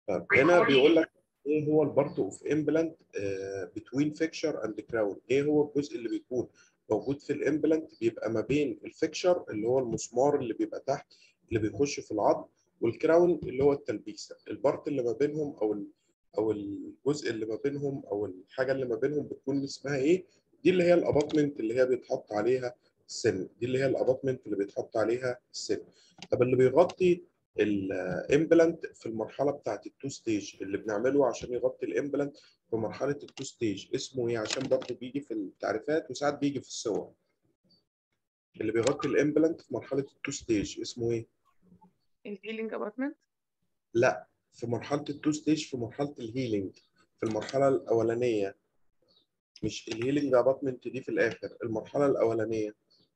طب هنا بيقول لك ايه هو البارت اوف امبلانت بتوين فيكشر اند كراون ايه هو الجزء اللي بيكون موجود في الامبلانت بيبقى ما بين الفيكشر اللي هو المسمار اللي بيبقى تحت اللي بيخش في العظم والكراون اللي هو التلبيسه البارت اللي ما بينهم او ال او الجزء اللي ما بينهم او الحاجه اللي ما بينهم بتكون اسمها ايه دي اللي هي الاباطمنت اللي هي بيتحط عليها السن دي اللي هي الاباطمنت اللي بيتحط عليها السن طب اللي بيغطي الامبلانت في المرحله بتاعت التو ستيج اللي بنعمله عشان يغطي الامبلانت في مرحله التو ستيج اسمه ايه عشان برضه بيجي في التعريفات وساعات بيجي في الصور اللي بيغطي الامبلانت في مرحله التو ستيج اسمه ايه الهيلينج ابارتمنت لا في مرحله التو ستيج في مرحله الهيلينج في المرحله الاولانيه مش الهيلينج ابارتمنت دي في الاخر المرحله الاولانيه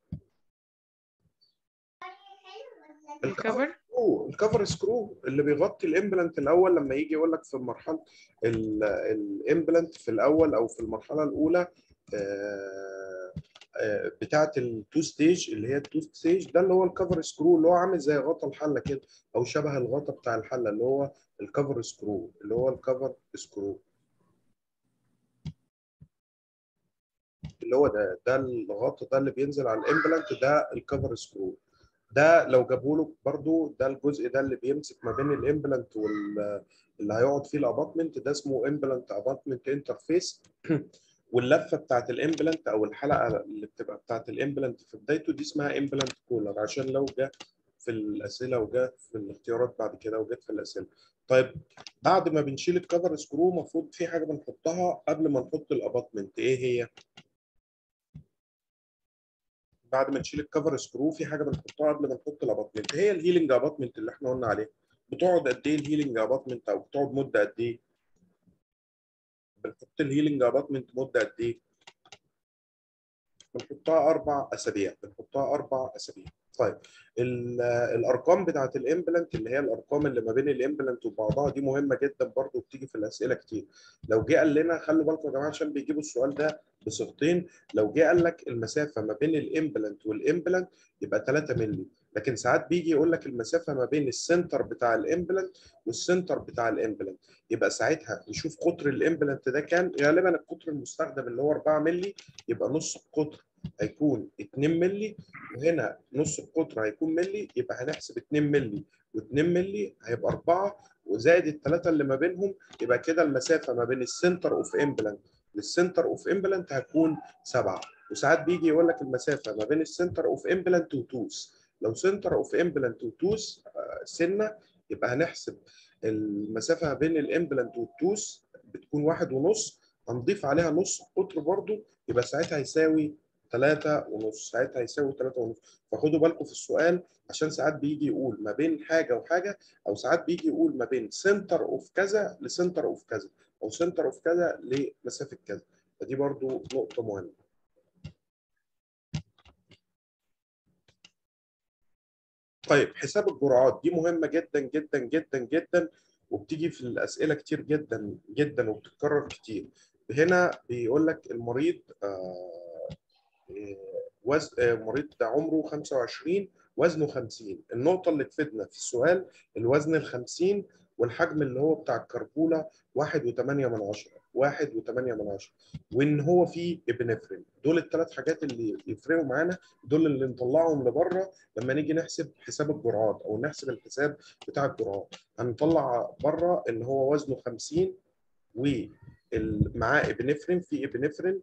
الكفر سكرو الكفر سكرو اللي بيغطي الامبلانت الاول لما يجي يقول لك في مرحله الامبلانت في الاول او في المرحله الاولى آه، آه، بتاعه التو ستيج اللي هي التو ستيج ده اللي هو الكفر سكرو اللي هو عامل زي غطا الحله كده او شبه الغطا بتاع الحله اللي هو الكفر سكرو اللي هو الكفر سكرو اللي هو ده ده الغطا ده اللي بينزل على الامبلانت ده الكفر سكرو ده لو جابوا له برضو ده الجزء ده اللي بيمسك ما بين الامبلانت وال اللي هيقعد فيه الاباطمنت ده اسمه امبلانت اباطمنت انترفيس واللفه بتاعت الامبلانت او الحلقه اللي بتبقى بتاعت الامبلانت في بدايته دي اسمها امبلانت كولر عشان لو جه في الاسئله وجه في الاختيارات بعد كده وجت في الاسئله طيب بعد ما بنشيل الكفر سكرو المفروض في حاجه بنحطها قبل ما نحط الاباطمنت ايه هي؟ بعد ما نشيل الكفر سكرو في حاجه بنحطها قبل ما نحط الاباطمنت هي الهيلينج اباطمنت اللي احنا قلنا عليه بتقعد قد ايه الهيلينج اباطمنت او بتقعد مده قد ايه بنحط الهيلينج اباطمنت مده قد ايه بنحطها اربع اسابيع بنحطها اربع اسابيع طيب الارقام بتاعت الامبلانت اللي هي الارقام اللي ما بين الامبلانت وبعضها دي مهمه جدا برضو بتيجي في الاسئله كتير لو جه قال لنا خلوا بالكم يا جماعه عشان بيجيبوا السؤال ده بصيغتين لو جه قال لك المسافه ما بين الامبلانت والامبلانت يبقى 3 مللي لكن ساعات بيجي يقول لك المسافه ما بين السنتر بتاع الامبلانت والسنتر بتاع الامبلانت يبقى ساعتها نشوف قطر الامبلانت ده كام غالبا القطر المستخدم اللي هو 4 مللي يبقى نص القطر هيكون 2 مللي وهنا نص القطر هيكون مللي يبقى هنحسب 2 مللي و2 مللي هيبقى 4 وزائد الثلاثه اللي ما بينهم يبقى كده المسافه ما بين السنتر اوف امبلانت للسنتر اوف امبلانت هتكون 7 وساعات بيجي يقول لك المسافه ما بين السنتر اوف امبلانت وتوس لو سنتر اوف امبلانت وتوس سنه يبقى هنحسب المسافه ما بين الامبلانت والتوس بتكون واحد ونص هنضيف عليها نص قطر برضو يبقى ساعتها هيساوي 3 ونص ساعتها هيساوي 3 ونص فخدوا بالكم في السؤال عشان ساعات بيجي يقول ما بين حاجه وحاجه او ساعات بيجي يقول ما بين سنتر اوف كذا لسنتر اوف كذا او سنتر اوف كذا لمسافه كذا فدي برضو نقطه مهمه طيب حساب الجرعات دي مهمه جدا جدا جدا جدا وبتيجي في الاسئله كتير جدا جدا وبتتكرر كتير هنا بيقول لك المريض آه وزن مريض عمره 25 وزنه 50 النقطة اللي تفيدنا في السؤال الوزن ال 50 والحجم اللي هو بتاع الكربولة 1.8 من 10 1.8 من 10 وان هو فيه ابنفرين دول الثلاث حاجات اللي يفرقوا معانا دول اللي نطلعهم لبره لما نيجي نحسب حساب الجرعات او نحسب الحساب بتاع الجرعات هنطلع بره ان هو وزنه 50 ومعاه ابنفرين في ابنفرين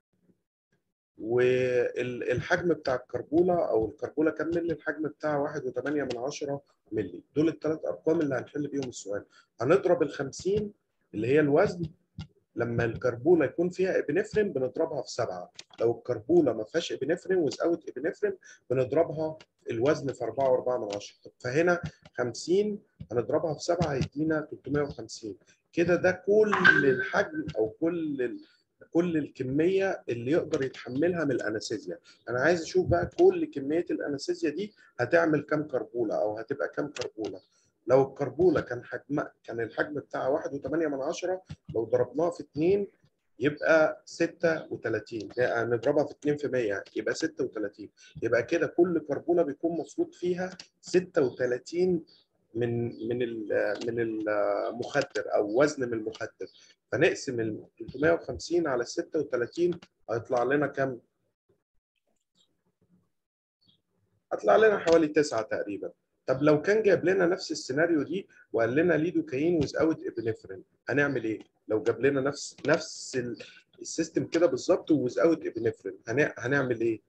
والحجم بتاع الكربوله او الكربوله كام مللي الحجم بتاعها 1.8 من 10 مللي دول الثلاث ارقام اللي هنحل بيهم السؤال هنضرب ال 50 اللي هي الوزن لما الكربوله يكون فيها ابنفرين بنضربها في 7 لو الكربوله ما فيهاش ابنفرين وزاوت ابنفرين بنضربها الوزن في 4.4 من 10 فهنا 50 هنضربها في 7 هيدينا 350 كده ده كل الحجم او كل ال... كل الكميه اللي يقدر يتحملها من الانستيزيا انا عايز اشوف بقى كل كميه الانستيزيا دي هتعمل كام كربوله او هتبقى كام كربوله لو الكربوله كان حجم كان الحجم بتاعها 1.8 من 10 لو ضربناها في 2 يبقى 36 يعني نضربها في 2 في 100 يبقى 36 يبقى كده كل كربوله بيكون مفروض فيها 36 من من ال- من المخدر او وزن من المخدر فنقسم ال 350 على 36 هيطلع لنا كام؟ هيطلع لنا حوالي 9 تقريبا طب لو كان جايب لنا نفس السيناريو دي وقال لنا ليدوكاين ويز اوت ابنفرين هنعمل ايه؟ لو جاب لنا نفس نفس ال- السيستم كده بالظبط ويز اوت ابنفرين هنعمل ايه؟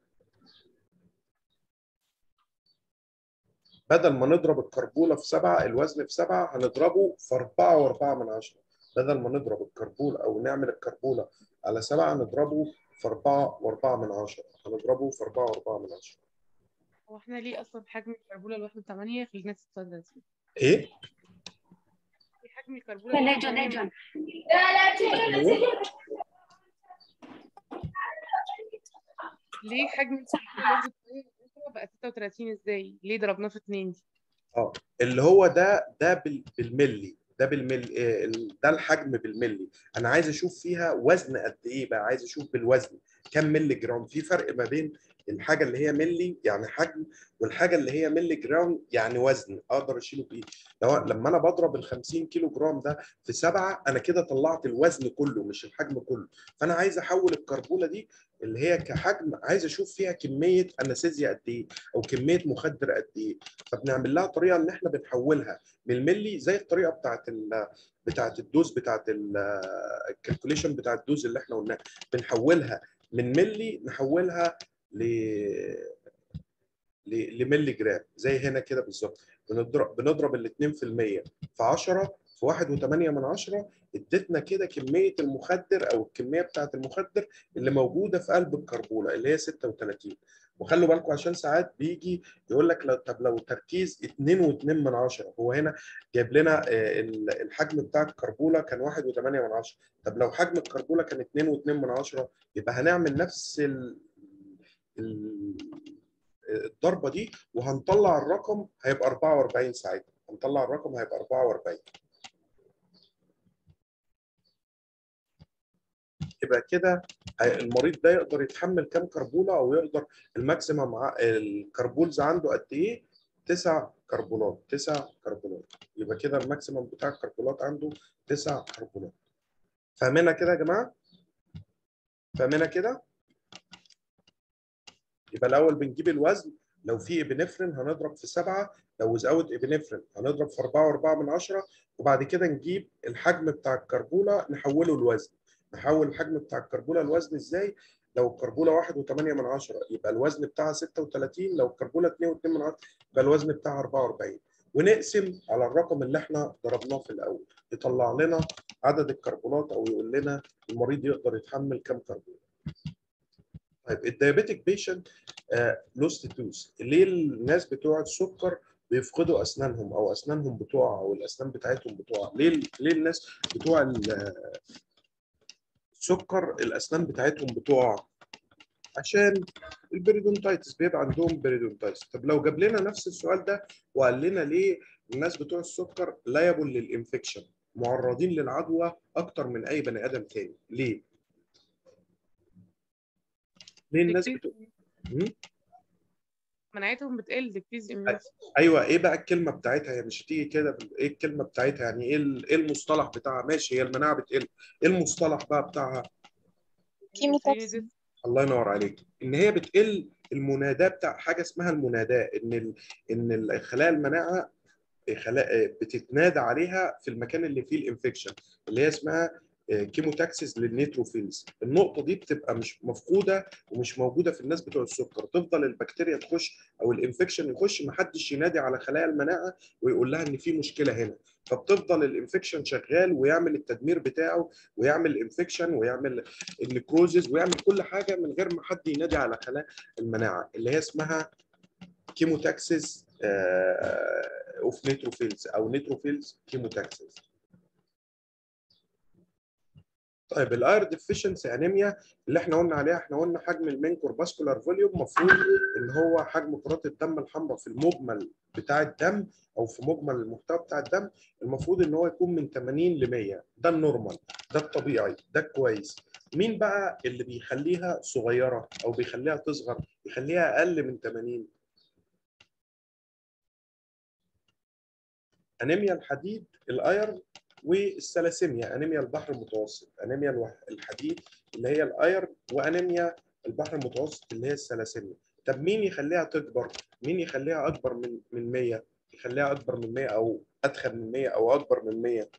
بدل ما نضرب الكربوله في سبعه الوزن في سبعه هنضربه في أربعة وأربعة من عشرة بدل ما نضرب الكربوله او نعمل الكربوله على سبعه نضربه في أربعة وأربعة من عشرة هنضربه في أربعة وأربعة من عشرة هو احنا ليه اصلا حجم الكربوله الواحده 8 خلينا 36 إيه؟ ليه حجم الكربوله الواحدة ليجون 8 ليجون ليه حجم الكربوله الواحده 8 بقى 36 ازاي ليه ضربناه في 2 دي اه اللي هو ده ده بال- بالملي ده بالملي آه، ال- ده الحجم بالملي انا عايز اشوف فيها وزن قد ايه بقى عايز اشوف بالوزن كم ملي جرام في فرق ما بين الحاجه اللي هي ملي يعني حجم والحاجه اللي هي ملي جرام يعني وزن اقدر اشيله بايدي لو لما انا بضرب ال 50 كيلو جرام ده في سبعه انا كده طلعت الوزن كله مش الحجم كله فانا عايز احول الكربوله دي اللي هي كحجم عايز اشوف فيها كميه انستيزيا قد ايه او كميه مخدر قد ايه فبنعمل لها طريقه ان احنا بنحولها من الملي زي الطريقه بتاعت ال بتاعت الدوز بتاعت الكالكوليشن بتاع الدوز اللي احنا قلناها بنحولها من ملي نحولها ل ل- لملي جرام زي هنا كده بالظبط بنضرب بنضرب ال 2% في 10 في 1.8 من 10 ادتنا كده كميه المخدر او الكميه بتاعت المخدر اللي موجوده في قلب الكربوله اللي هي 36 وخلوا بالكم عشان ساعات بيجي يقول لك لو طب لو تركيز 2.2 من 10 هو هنا جايب لنا آه، ال- الحجم بتاع الكربوله كان 1.8 من 10 طب لو حجم الكربوله كان 2.2 من 10 يبقى هنعمل نفس ال... ال... الضربه دي وهنطلع الرقم هيبقى 44 ساعتها هنطلع الرقم هيبقى 44 يبقى كده هي- المريض ده يقدر يتحمل كام كربوله او يقدر الماكسيمم ع- الكربولز عنده قد ايه؟ تسع كربولات تسع كربولات يبقى كده الماكسيمم بتاع الكربولات عنده تسع كربولات فاهمينها كده يا جماعه؟ فاهمينها كده؟ يبقى الاول بنجيب الوزن لو في ابنفرين هنضرب في سبعه لو وزاوت ابنفرين هنضرب في 4 و4 من 10 وبعد كده نجيب الحجم بتاع الكربوله نحوله لوزن نحول الحجم بتاع الكربوله لوزن ازاي؟ لو الكربوله 1.8 من 10 يبقى الوزن بتاعها 36 لو الكربوله 2.2 من 10 يبقى الوزن بتاعها 44 ونقسم على الرقم اللي احنا ضربناه في الاول يطلع لنا عدد الكربونات او يقول لنا المريض يقدر يتحمل كام كربون طيب الديابيتك بيشنت لوست توث ليه الناس بتوع السكر بيفقدوا اسنانهم او اسنانهم بتقع او الاسنان بتاعتهم بتقع ليه ليه الناس بتوع ال- السكر الاسنان بتاعتهم بتقع عشان البريدونتايتس بيبقى عندهم بريدونتايتس طب لو جاب لنا نفس السؤال ده وقال لنا ليه الناس بتوع السكر لايبل للانفكشن معرضين للعدوى اكتر من اي بني ادم تاني ليه ليه الناس بتوع مم؟ مناعتهم بتقل decrease immunity ايوه ايه بقى الكلمه بتاعتها هي مش هتيجي كده بال- ايه الكلمه بتاعتها يعني ايه ال- ايه المصطلح بتاعها ماشي هي المناعه بتقل ايه المصطلح بقى بتاعها Immunity الله ينور عليك ان هي بتقل المناداه بتاع حاجه اسمها المناداه ان ال... ان الخلايا المناعه خلايا بتتنادى عليها في المكان اللي فيه الانفكشن اللي هي اسمها كيموتاكسيس للنيتروفيلز النقطه دي بتبقى مش مفقوده ومش موجوده في الناس بتوع السكر تفضل البكتيريا تخش او الانفكشن يخش محدش ينادي على خلايا المناعه ويقول لها ان في مشكله هنا فبتفضل الانفكشن شغال ويعمل التدمير بتاعه ويعمل الانفكشن ويعمل النكروزز ويعمل كل حاجه من غير ما حد ينادي على خلايا المناعه اللي هي اسمها كيموتاكسيس اوف نيتروفيلز او نيتروفيلز كيموتاكسيس طيب الاير ديفيشنسي انيميا اللي احنا قلنا عليها احنا قلنا حجم المين كورباسكولار فوليوم المفروض ان هو حجم كرات الدم الحمراء في المجمل بتاع الدم او في مجمل المحتوى بتاع الدم المفروض ان هو يكون من 80 ل 100 ده النورمال ده الطبيعي ده الكويس مين بقى اللي بيخليها صغيره او بيخليها تصغر يخليها اقل من 80 انيميا الحديد الايرن والثلاسيميا انيميا البحر المتوسط انيميا الوح- الحديد اللي هي الايرن وانيميا البحر المتوسط اللي هي الثلاسيميا طب مين يخليها تكبر مين يخليها اكبر من من 100 يخليها اكبر من 100 او ادخل من 100 او اكبر من 100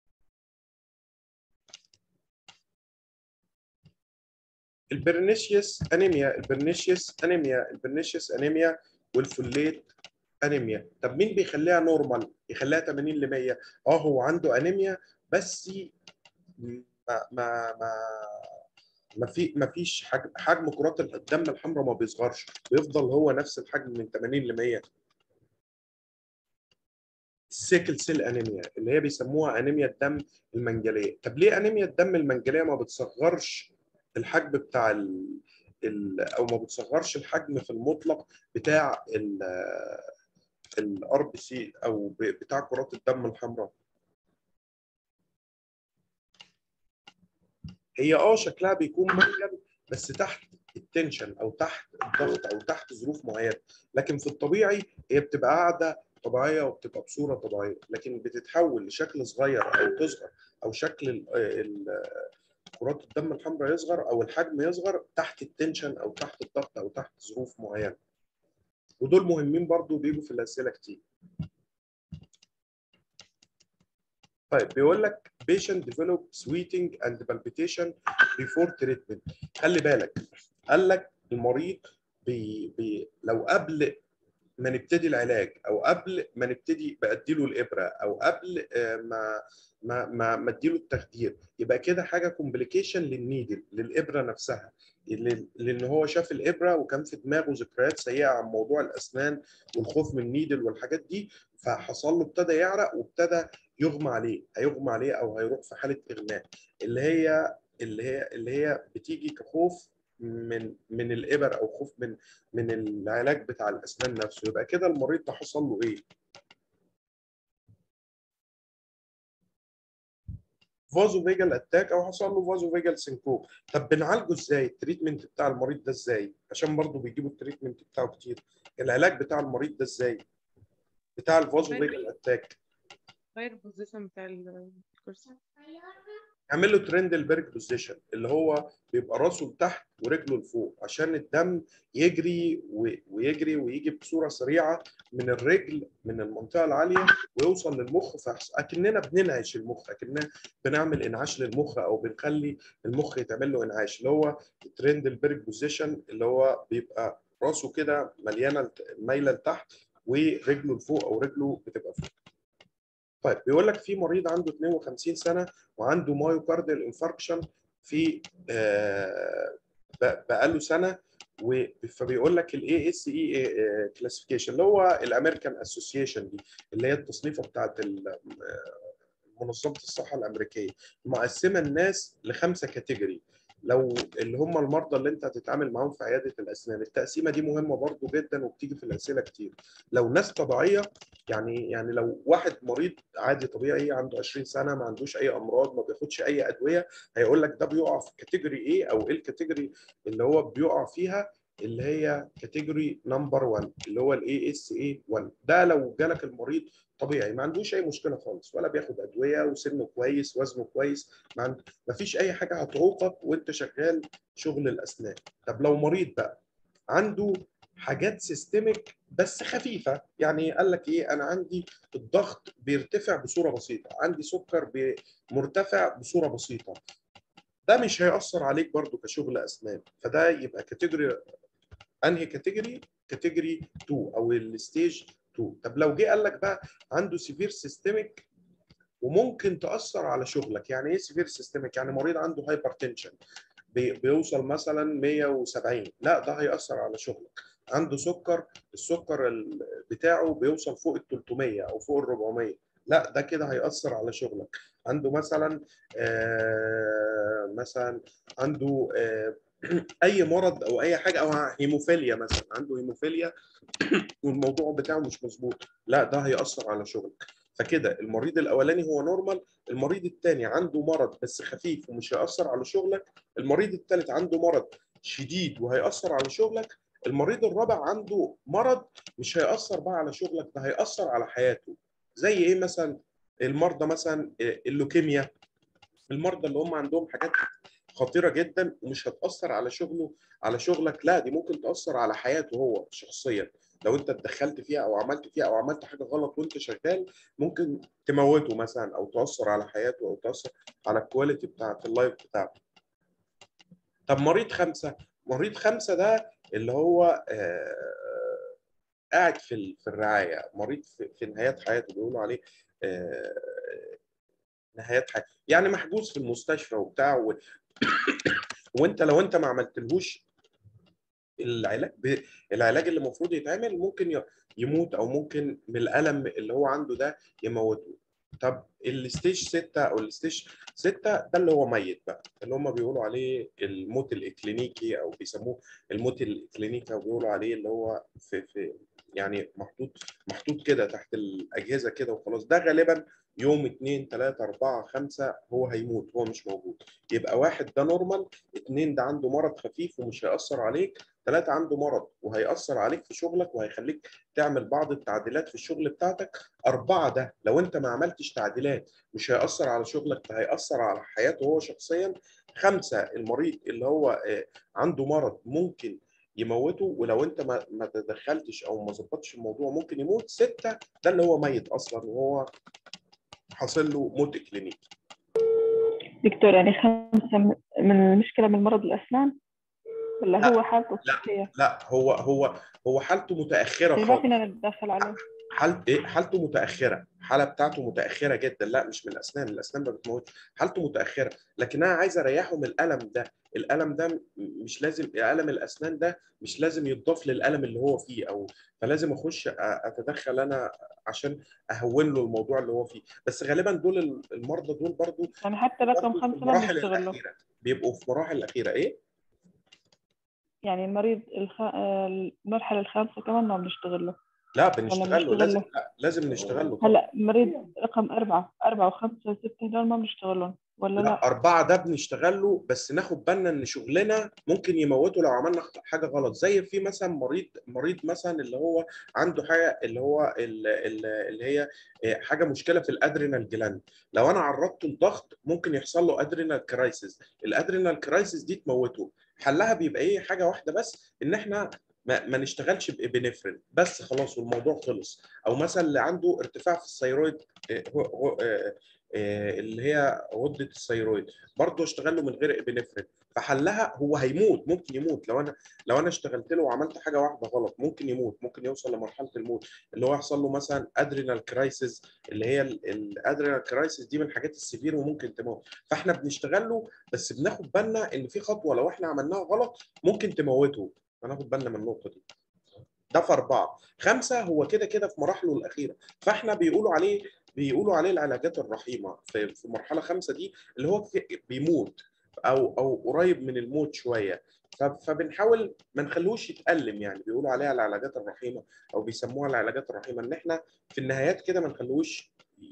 البرنيشيوس انيميا البرنيشيوس انيميا البرنيشيوس انيميا والفوليت انيميا طب مين بيخليها نورمال يخليها 80 ل 100 اه هو عنده انيميا بس ما ما ما ما في ما فيش حجم حجم كرات الدم الحمراء ما بيصغرش بيفضل هو نفس الحجم من 80 ل 100 السيكل سيل انيميا اللي هي بيسموها انيميا الدم المنجليه طب ليه انيميا الدم المنجليه ما بتصغرش الحجم بتاع ال... ال... او ما بتصغرش الحجم في المطلق بتاع الار بي سي او ب- بتاع كرات الدم الحمراء هي اه شكلها بيكون منجل بس تحت التنشن او تحت الضغط او تحت ظروف معينه لكن في الطبيعي هي بتبقى قاعده طبيعيه وبتبقى بصوره طبيعيه لكن بتتحول لشكل صغير او تصغر او شكل ال- ال- كرات الدم الحمراء يصغر او الحجم يصغر تحت التنشن او تحت الضغط او تحت ظروف معينه ودول مهمين برضو بيجوا في الاسئله كتير طيب بيقول لك patient develop sweating and palpitation before treatment خلي بالك قال لك المريض بي بي لو قبل ما نبتدي العلاج او قبل ما نبتدي باديله الابره او قبل آه، ما ما ما ما اديله التخدير يبقى كده حاجه كومبليكيشن للنيدل للابره نفسها لل- لان هو شاف الابره وكان في دماغه ذكريات سيئه عن موضوع الاسنان والخوف من النيدل والحاجات دي فحصل له ابتدى يعرق وابتدى يغمى عليه هيغمى عليه او هيروح في حاله اغماء اللي هي اللي هي اللي هي بتيجي كخوف من من الابر او خوف من من العلاج بتاع الاسنان نفسه يبقى كده المريض ده حصل له ايه؟ فازو فيجال اتاك او حصل له فازو فيجال سينكوب طب بنعالجه ازاي؟ التريتمنت بتاع المريض ده ازاي؟ عشان برضه بيجيبوا التريتمنت بتاعه كتير العلاج بتاع المريض ده ازاي؟ بتاع الفازو فيجال اتاك غير البوزيشن بتاع ال- الكرسي اعمل له ترندلبرج بوزيشن اللي هو بيبقى راسه لتحت ورجله لفوق عشان الدم يجري و- ويجري ويجي بصوره سريعه من الرجل من المنطقه العاليه ويوصل للمخ فيحص- اكننا بننعش المخ اكننا بنعمل انعاش للمخ او بنخلي المخ يتعمل له انعاش اللي هو ترندلبرج بوزيشن اللي هو بيبقى راسه كده مليانه لت- مايله لتحت ورجله لفوق او رجله بتبقى فوق طيب بيقول لك في مريض عنده 52 سنه وعنده مايوكارديال انفاركشن في آه، ب- بقاله سنه و- فبيقول لك الاي اس اي كلاسيفيكيشن اللي هو الامريكان اسوسيشن دي اللي هي التصنيفه بتاعت ال- آه، منظمه الصحه الامريكيه مقسمه الناس لخمسه كاتيجوري لو اللي هم المرضى اللي انت هتتعامل معاهم في عياده الاسنان التقسيمه دي مهمه برضو جدا وبتيجي في الاسئله كتير لو ناس طبيعيه يعني يعني لو واحد مريض عادي طبيعي عنده 20 سنه ما عندوش اي امراض ما بياخدش اي ادويه هيقول لك ده بيقع في كاتيجوري ايه او ايه الكاتيجوري اللي هو بيقع فيها اللي هي كاتيجوري نمبر 1 اللي هو الاي اس اي 1 ده لو جالك المريض طبيعي ما عندوش اي مشكله خالص ولا بياخد ادويه وسنه كويس وزنه كويس ما, عند... ما فيش اي حاجه هتعوقك وانت شغال شغل الاسنان طب لو مريض بقى عنده حاجات سيستميك بس خفيفه يعني قال لك ايه انا عندي الضغط بيرتفع بصوره بسيطه عندي سكر بي- مرتفع بصوره بسيطه ده مش هيأثر عليك برضو كشغل اسنان فده يبقى كاتيجوري انهي كاتيجوري كاتيجوري 2 او الستيج 2 طب لو جه قال لك بقى عنده سيفير سيستميك وممكن تأثر على شغلك يعني ايه سيفير سيستميك يعني مريض عنده هايبرتنشن بيوصل مثلا 170 لا ده هيأثر على شغلك عنده سكر السكر ال- بتاعه بيوصل فوق ال 300 او فوق ال 400 لا ده كده هيأثر على شغلك عنده مثلا آه مثلا عنده آه اي مرض او اي حاجه او هيموفيليا مثلا عنده هيموفيليا والموضوع بتاعه مش مظبوط لا ده هيأثر على شغلك فكده المريض الاولاني هو نورمال المريض الثاني عنده مرض بس خفيف ومش هيأثر على شغلك المريض الثالث عنده مرض شديد وهيأثر على شغلك المريض الرابع عنده مرض مش هيأثر بقى على شغلك ده هيأثر على حياته زي ايه مثلا المرضى مثلا اللوكيميا المرضى اللي هم عندهم حاجات خطيره جدا ومش هتاثر على شغله على شغلك لا دي ممكن تاثر على حياته هو شخصيا لو انت اتدخلت فيها او عملت فيها او عملت حاجه غلط وانت شغال ممكن تموته مثلا او تاثر على حياته او تاثر على الكواليتي بتاعت اللايف بتاعته طب مريض خمسه مريض خمسه ده اللي هو آه قاعد في في الرعايه مريض في, في نهايات حياته بيقولوا عليه آه نهايات حياته يعني محجوز في المستشفى وبتاع و... وانت لو انت ما عملتلهوش العلاج ب... العلاج اللي المفروض يتعمل ممكن يموت او ممكن من الالم اللي هو عنده ده يموته طب الستيج 6 او الستيج 6 ده اللي هو ميت بقى اللي هم بيقولوا عليه الموت الاكلينيكي او بيسموه الموت الاكلينيكي او بيقولوا عليه اللي هو في في يعني محطوط محطوط كده تحت الاجهزه كده وخلاص ده غالبا يوم 2 3 4 5 هو هيموت هو مش موجود يبقى واحد ده نورمال اثنين ده عنده مرض خفيف ومش هيأثر عليك ثلاثة عنده مرض وهيأثر عليك في شغلك وهيخليك تعمل بعض التعديلات في الشغل بتاعتك أربعة ده لو أنت ما عملتش تعديلات مش هيأثر على شغلك ده هيأثر على حياته هو شخصيا خمسة المريض اللي هو عنده مرض ممكن يموته ولو انت ما ما تدخلتش او ما ظبطتش الموضوع ممكن يموت سته ده اللي هو ميت اصلا وهو حاصل له موت اكلينيكي دكتور يعني خمسة من المشكلة من مرض الأسنان ولا لا هو حالته لا صحية؟ لا هو هو هو حالته متاخره يعني ما خالص فينا نتدخل عليه حال ايه حالته متاخره الحاله بتاعته متاخره جدا لا مش من الاسنان الاسنان ما بتموتش حالته متاخره لكن انا عايز اريحه من الالم ده الالم ده م- مش لازم الم الاسنان ده مش لازم يضاف للالم اللي هو فيه او فلازم اخش أ- اتدخل انا عشان اهون له الموضوع اللي هو فيه بس غالبا دول ال- المرضى دول برضو يعني حتى رقم برضو في خمسة ما المراحل بنشتغل له الاخيره بيبقوا في المراحل الاخيره ايه يعني المريض الخ... آه، المرحلة الخامسة كمان ما بنشتغل له لا ولا بنشتغل له بنشتغل لازم له لا لازم نشتغل له طبعا هلا مريض رقم أربعة أربعة وخمسة وستة دول ما بنشتغل لهم ولا لا لا؟ أربعة ده بنشتغل له بس ناخد بالنا إن شغلنا ممكن يموته لو عملنا حاجة غلط زي في مثلا مريض مريض مثلا اللي هو عنده حاجة اللي هو ال- ال- اللي هي آه، حاجة مشكلة في الأدرينال جلاند لو أنا عرضته الضغط ممكن يحصل له أدرينال كرايسيس الأدرينال كرايسيس دي تموته حلها بيبقى إيه حاجة واحدة بس إن إحنا ما, ما نشتغلش بإبنفرين بس خلاص والموضوع خلص أو مثلا اللي عنده ارتفاع في الثيرويد آه، هو- هو- آه، آه، اللي هي غده الثيرويد برضه اشتغل له من غير ابنفرين فحلها هو هيموت ممكن يموت لو انا لو انا اشتغلت له وعملت حاجه واحده غلط ممكن يموت ممكن يوصل لمرحله الموت اللي هو يحصل له مثلا ادرينال كرايسيس اللي هي الادرينال كرايسيس دي من الحاجات السيفير وممكن تموت فاحنا بنشتغل له بس بناخد بالنا ان في خطوه لو احنا عملناها غلط ممكن تموته فناخد بالنا من النقطه دي ده في أربعة خمسة هو كده كده في مراحله الأخيرة فإحنا بيقولوا عليه بيقولوا عليه العلاجات الرحيمة في في مرحلة خمسة دي اللي هو في- بيموت أو أو قريب من الموت شوية ف- فبنحاول ما نخلوش يتألم يعني بيقولوا عليها العلاجات الرحيمة أو بيسموها العلاجات الرحيمة إن إحنا في النهايات كده ما نخلوش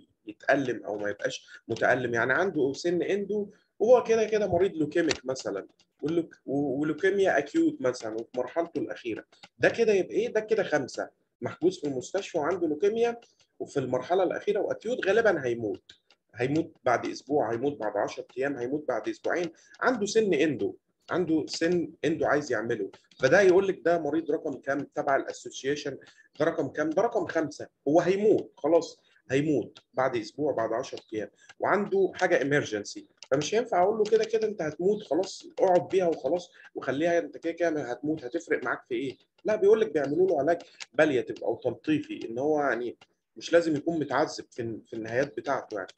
يتألم أو ما يبقاش متألم يعني عنده سن اندو وهو كده كده مريض لوكيميك مثلا واللوك- ولوكيميا اكيوت مثلا وفي مرحلته الاخيره ده كده يبقى ايه ده كده خمسه محجوز في المستشفى وعنده لوكيميا وفي المرحله الاخيره واكيوت غالبا هيموت هيموت بعد اسبوع هيموت بعد 10 ايام هيموت بعد اسبوعين عنده سن اندو عنده سن اندو عايز يعمله فده يقول لك ده مريض رقم كام تبع الاسوسيشن ده رقم كام ده رقم خمسه هو هيموت خلاص هيموت بعد اسبوع بعد 10 ايام وعنده حاجه امرجنسي فمش هينفع اقول له كده كده انت هتموت خلاص اقعد بيها وخلاص وخليها انت كده كده هتموت هتفرق معاك في ايه؟ لا بيقول لك بيعملوا له علاج بالياتيف او تلطيفي ان هو يعني مش لازم يكون متعذب في في النهايات بتاعته يعني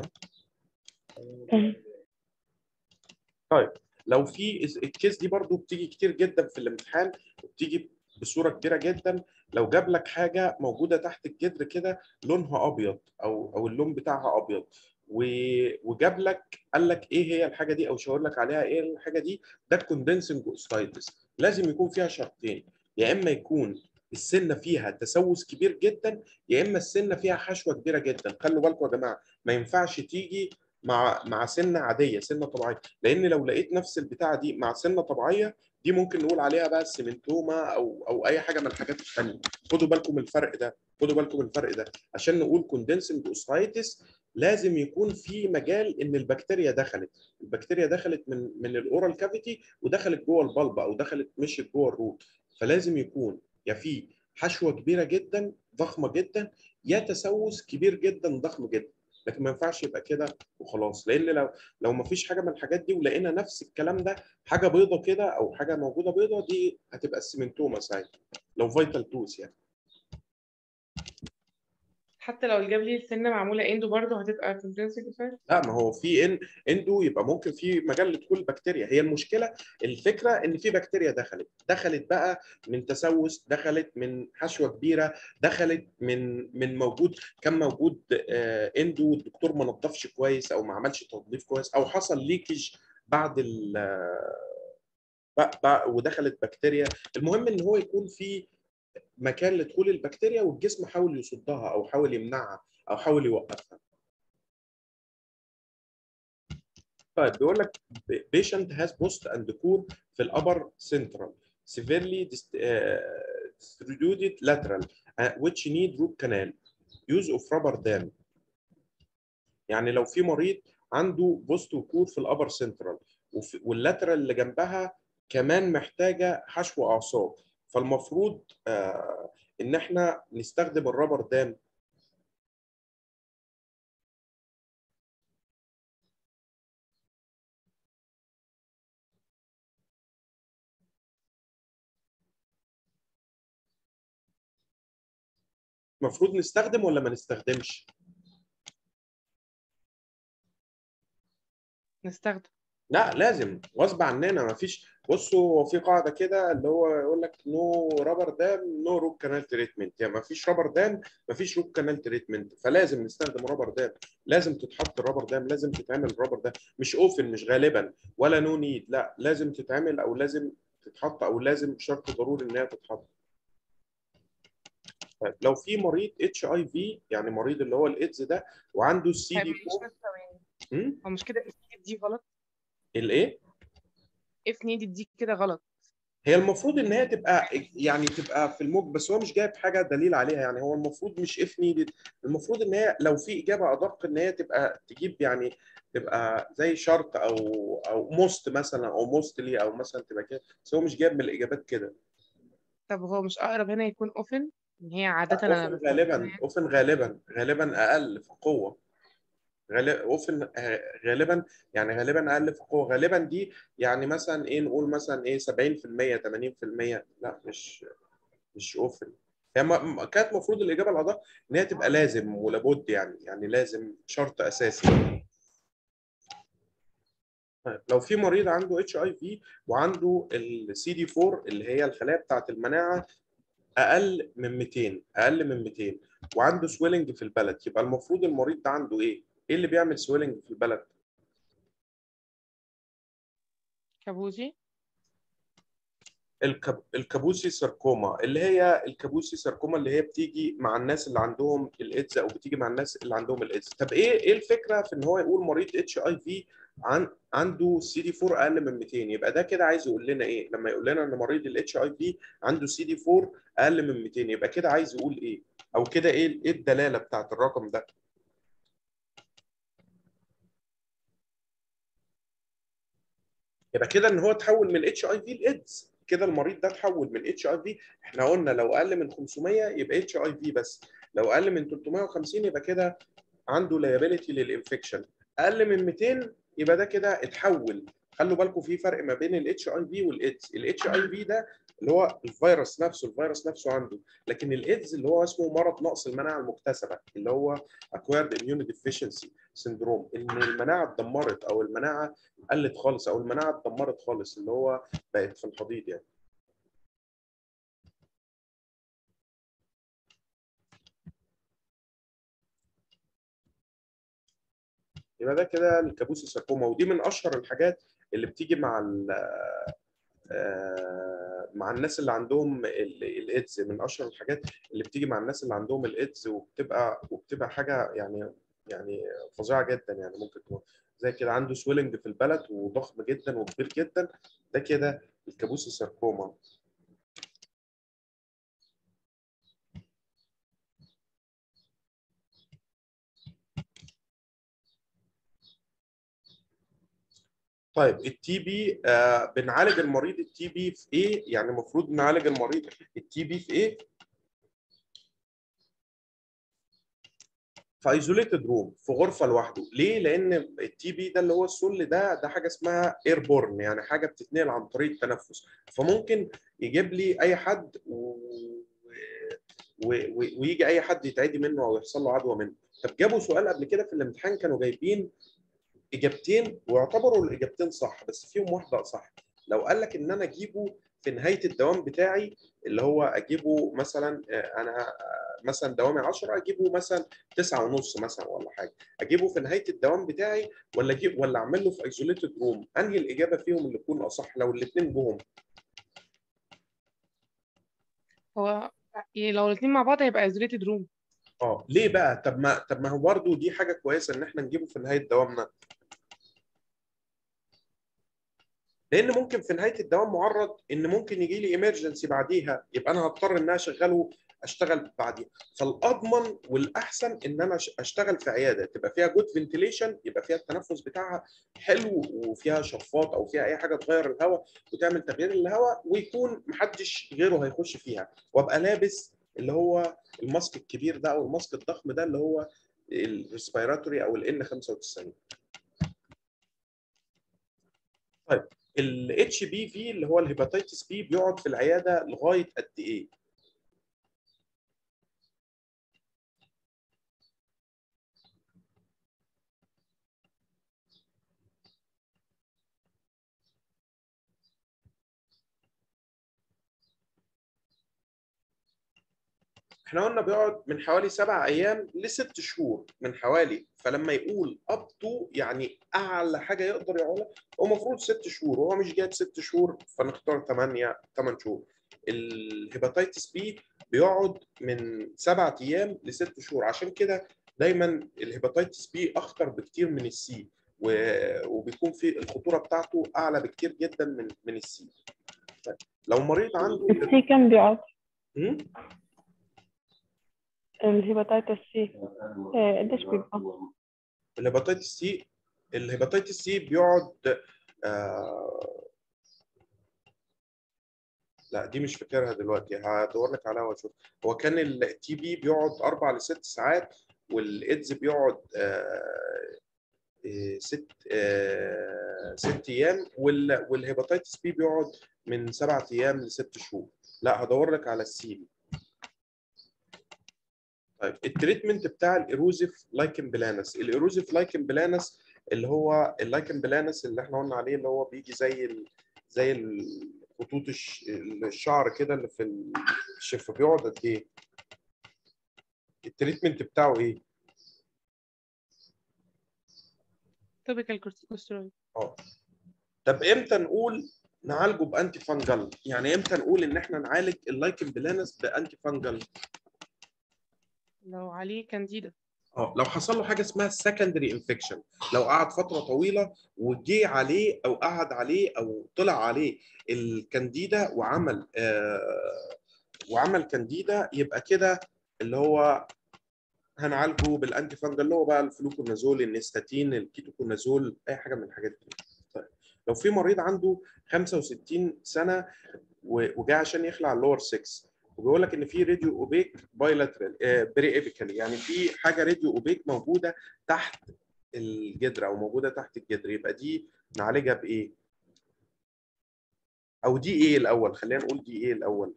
طيب لو في الكيس دي برضو بتيجي كتير جدا في الامتحان وبتيجي بصوره كبيره جدا لو جاب لك حاجه موجوده تحت الجدر كده لونها ابيض او او اللون بتاعها ابيض و- وجاب لك قال لك ايه هي الحاجه دي او شاور لك عليها ايه الحاجه دي ده الكوندنسنج اوستايتس لازم يكون فيها شرطين يا اما يكون السنه فيها تسوس كبير جدا يا اما السنه فيها حشوه كبيره جدا خلوا بالكم يا جماعه ما ينفعش تيجي مع مع سنه عاديه سنه طبيعيه لان لو لقيت نفس البتاعه دي مع سنه طبيعيه دي ممكن نقول عليها بقى السيمنتوما او او اي حاجه من الحاجات الثانيه خدوا بالكم من الفرق ده خدوا بالكم من الفرق ده عشان نقول كوندنسنج اوسايتس لازم يكون في مجال ان البكتيريا دخلت البكتيريا دخلت من من الاورال كافيتي ودخلت جوه البلبه او دخلت مشيت جوه الروت فلازم يكون يا في حشوه كبيره جدا ضخمه جدا يا تسوس كبير جدا ضخم جدا لكن ما ينفعش يبقى كده وخلاص لان لو لو ما فيش حاجه من الحاجات دي ولقينا نفس الكلام ده حاجه بيضه كده او حاجه موجوده بيضه دي هتبقى السيمنتوما ساعتها لو فيتال توس يعني حتى لو جاب لي السنه معموله اندو برضه هتبقى كونتنسنج اوسايتس لا ما هو في ان اندو يبقى ممكن في مجال لدخول البكتيريا هي المشكله الفكره ان في بكتيريا دخلت دخلت بقى من تسوس دخلت من حشوه كبيره دخلت من من موجود كان موجود آه، اندو الدكتور ما نظفش كويس او ما عملش تنظيف كويس او حصل ليكج بعد ال بقى بقى ودخلت بكتيريا المهم ان هو يكون في مكان لدخول البكتيريا والجسم حاول يصدها او حاول يمنعها او حاول يوقفها طيب بيقول لك patient has post and core في الابر central severely dist- uh, distributed lateral uh, which need root canal use of rubber dam يعني لو في مريض عنده بوست وكور في الابر سنترال واللاترال اللي جنبها كمان محتاجه حشو اعصاب فالمفروض آه ان احنا نستخدم الرابر دام المفروض نستخدم ولا ما نستخدمش نستخدم لا لازم غصب عننا ما فيش بصوا هو في قاعده كده اللي هو يقول لك نو رابر دام نو روت كانال تريتمنت يعني ما فيش رابر دام ما فيش روت كانال تريتمنت فلازم نستخدم رابر دام لازم تتحط الرابر دام لازم تتعمل الرابر دام مش اوفن مش غالبا ولا نو نيد لا لازم تتعمل او لازم تتحط او لازم شرط ضروري ان هي تتحط طيب لو في مريض اتش اي في يعني مريض اللي هو الايدز ده وعنده السي طيب دي معلش 4 بس ثواني هو مش كده اف نيدد دي غلط الايه اف نيدد دي كده غلط هي المفروض ان هي تبقى يعني تبقى في الموج بس هو مش جايب حاجه دليل عليها يعني هو المفروض مش اف نيدد المفروضد ان هي لو في اجابه ادق ان هي تبقى تجيب يعني تبقى زي شرط او او موست مثلا او موستلي او مثلا تبقى كده بس هو مش جايب من الاجابات كده طب هو مش اقرب هنا يكون اوفن ان هي عاده انا اوفن بستخدمها غالبا يعني. اوفن غالبا غالبا اقل في قوه غالبا اوفن غالبا يعني غالبا اقل في قوه غالبا دي يعني مثلا ايه نقول مثلا ايه 70% 80% لا مش مش اوفن هي ما- كانت المفروض الاجابه الادق ان هي تبقى لازم ولابد يعني يعني لازم شرط اساسي طيب لو في مريض عنده اتش اي في وعنده السي دي 4 اللي هي الخلايا بتاعه المناعه اقل من 200 اقل من 200 وعنده سويلنج في البلد يبقى المفروض المريض ده عنده ايه؟ ايه اللي بيعمل سويلنج في البلد؟ كابوزي الكب... الكابوسي ساركوما اللي هي الكابوسي ساركوما اللي هي بتيجي مع الناس اللي عندهم الايدز او بتيجي مع الناس اللي عندهم الايدز طب ايه ايه الفكره في ان هو يقول مريض اتش اي في عن عنده سي دي 4 اقل من 200 يبقى ده كده عايز يقول لنا ايه لما يقول لنا ان مريض الاتش اي في عنده سي دي 4 اقل من 200 يبقى كده عايز يقول ايه او كده ايه ايه الدلاله بتاعت الرقم ده يبقى كده ان هو تحول من اتش اي في لايدز كده المريض ده تحول من اتش اي في احنا قلنا لو اقل من 500 يبقى اتش اي في بس لو اقل من 350 يبقى كده عنده liability للانفكشن اقل من 200 يبقى ده كده اتحول خلوا بالكم في فرق ما بين الاتش اي في والايدز الاتش اي في ده اللي هو الفيروس نفسه الفيروس نفسه عنده لكن الايدز اللي هو اسمه مرض نقص المناعه المكتسبه اللي هو acquired immune deficiency syndrome ان المناعه اتدمرت او المناعه قلت خالص او المناعه اتدمرت خالص اللي هو بقت في الحضيض يعني يبقى ده كده الكابوس الساركوما ودي من اشهر الحاجات اللي بتيجي مع ال آه، مع الناس اللي عندهم ال- الايدز من اشهر الحاجات اللي بتيجي مع الناس اللي عندهم الايدز وبتبقى وبتبقى حاجه يعني يعني فظيعه جدا يعني ممكن تكون زي كده عنده سويلنج في البلد وضخم جدا وكبير جدا ده كده الكابوس ساركوما طيب التي بي آه بنعالج المريض التي بي في ايه؟ يعني المفروض نعالج المريض التي بي في ايه؟ في ايزوليتد روم في غرفه لوحده ليه لان التي بي ده اللي هو السل ده ده حاجه اسمها ايربورن يعني حاجه بتتنقل عن طريق التنفس فممكن يجيب لي اي حد و... و... و... ويجي اي حد يتعدي منه او يحصل له عدوى منه طب جابوا سؤال قبل كده في الامتحان كانوا جايبين اجابتين واعتبروا الاجابتين صح بس فيهم واحده صح لو قال لك ان انا اجيبه في نهايه الدوام بتاعي اللي هو اجيبه مثلا انا مثلا دوامي 10 اجيبه مثلا 9 ونص مثلا ولا حاجه اجيبه في نهايه الدوام بتاعي ولا اجيب ولا اعمل له في ايزوليتد روم انهي الاجابه فيهم اللي تكون اصح لو الاثنين جم هو يعني لو الاثنين مع بعض هيبقى ايزوليتد روم اه ليه بقى طب ما طب ما هو برضه دي حاجه كويسه ان احنا نجيبه في نهايه دوامنا لان ممكن في نهايه الدوام معرض ان ممكن يجي لي ايمرجنسي بعديها يبقى انا هضطر ان انا اشغله اشتغل بعديها فالاضمن والاحسن ان انا اشتغل في عياده تبقى فيها جود فنتيليشن يبقى فيها التنفس بتاعها حلو وفيها شفاط او فيها اي حاجه تغير الهواء وتعمل تغيير الهواء ويكون محدش غيره هيخش فيها وابقى لابس اللي هو الماسك الكبير ده او الماسك الضخم ده اللي هو الريسبيراتوري او ال N95 طيب الاتش بي في اللي هو الهيباتيتس بي بيقعد في العياده لغايه قد ايه؟ احنا قلنا بيقعد من حوالي سبع ايام لست شهور من حوالي فلما يقول اب تو يعني اعلى حاجه يقدر يقولها هو المفروض ست شهور وهو مش جايب ست شهور فنختار 8 8 شهور الهيباتيتس بي بيقعد من سبعة ايام لست شهور عشان كده دايما الهيباتيتس بي اخطر بكتير من السي وبيكون في الخطوره بتاعته اعلى بكتير جدا من من السي طيب لو مريض عنده السي كم بيقعد؟ م? الهيباتيتس سي قديش بيبقى؟ الهيباتيتس سي الهيباتيتس سي بيقعد آه... لا دي مش فاكرها دلوقتي هدور لك عليها واشوف هو كان التي بي بيقعد اربع لست ساعات والايدز بيقعد آه... ست آه... ست ايام وال... والهيباتيتس بي بيقعد من سبعة ايام لست شهور لا هدور لك على السي طيب التريتمنت بتاع الايروزيف لايكن بلانس الايروزيف لايكن بلانس اللي هو اللايكن بلانس اللي احنا قلنا عليه اللي هو بيجي زي ال... زي خطوط الشعر كده اللي في الشفه بيقعد قد ايه التريتمنت بتاعه ايه توبيكال كورتيكوستيرويد اه طب امتى نقول نعالجه بانتي فانجل يعني امتى نقول ان احنا نعالج اللايكن بلانس بانتي فانجل لو عليه كانديدا اه لو حصل له حاجه اسمها سكندري انفكشن لو قعد فتره طويله وجي عليه او قعد عليه او طلع عليه الكانديدا وعمل آه وعمل كانديدا يبقى كده اللي هو هنعالجه بالانتي فانجل اللي هو بقى الفلوكونازول النستاتين الكيتوكونازول اي حاجه من الحاجات دي طيب لو في مريض عنده 65 سنه وجاي عشان يخلع اللور 6 وبيقول لك ان في راديو اوبيك بايلاترال بري ايبيكال يعني في حاجه راديو اوبيك موجوده تحت الجدر او موجوده تحت الجدر يبقى دي نعالجها بايه؟ او دي ايه الاول؟ خلينا نقول دي ايه الاول؟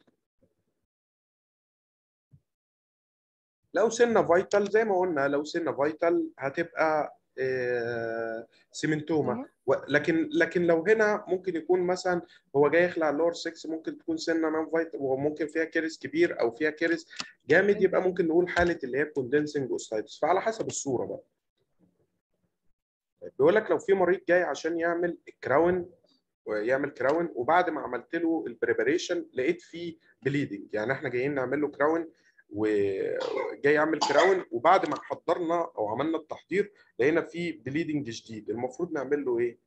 لو سنه فايتال زي ما قلنا لو سنه فايتال هتبقى آه سيمنتوما لكن لكن لو هنا ممكن يكون مثلا هو جاي يخلع اللور 6 ممكن تكون سنه نون فايتال وممكن فيها كيرس كبير او فيها كيرس جامد يبقى ممكن نقول حاله اللي هي كوندنسنج اوستايتس فعلى حسب الصوره بقى بيقول لك لو في مريض جاي عشان يعمل كراون ويعمل كراون وبعد ما عملت له البريباريشن لقيت فيه بليدنج يعني احنا جايين نعمل له كراون وجاي اعمل كراون وبعد ما حضرنا او عملنا التحضير لقينا في بليدنج جديد المفروض نعمل له ايه؟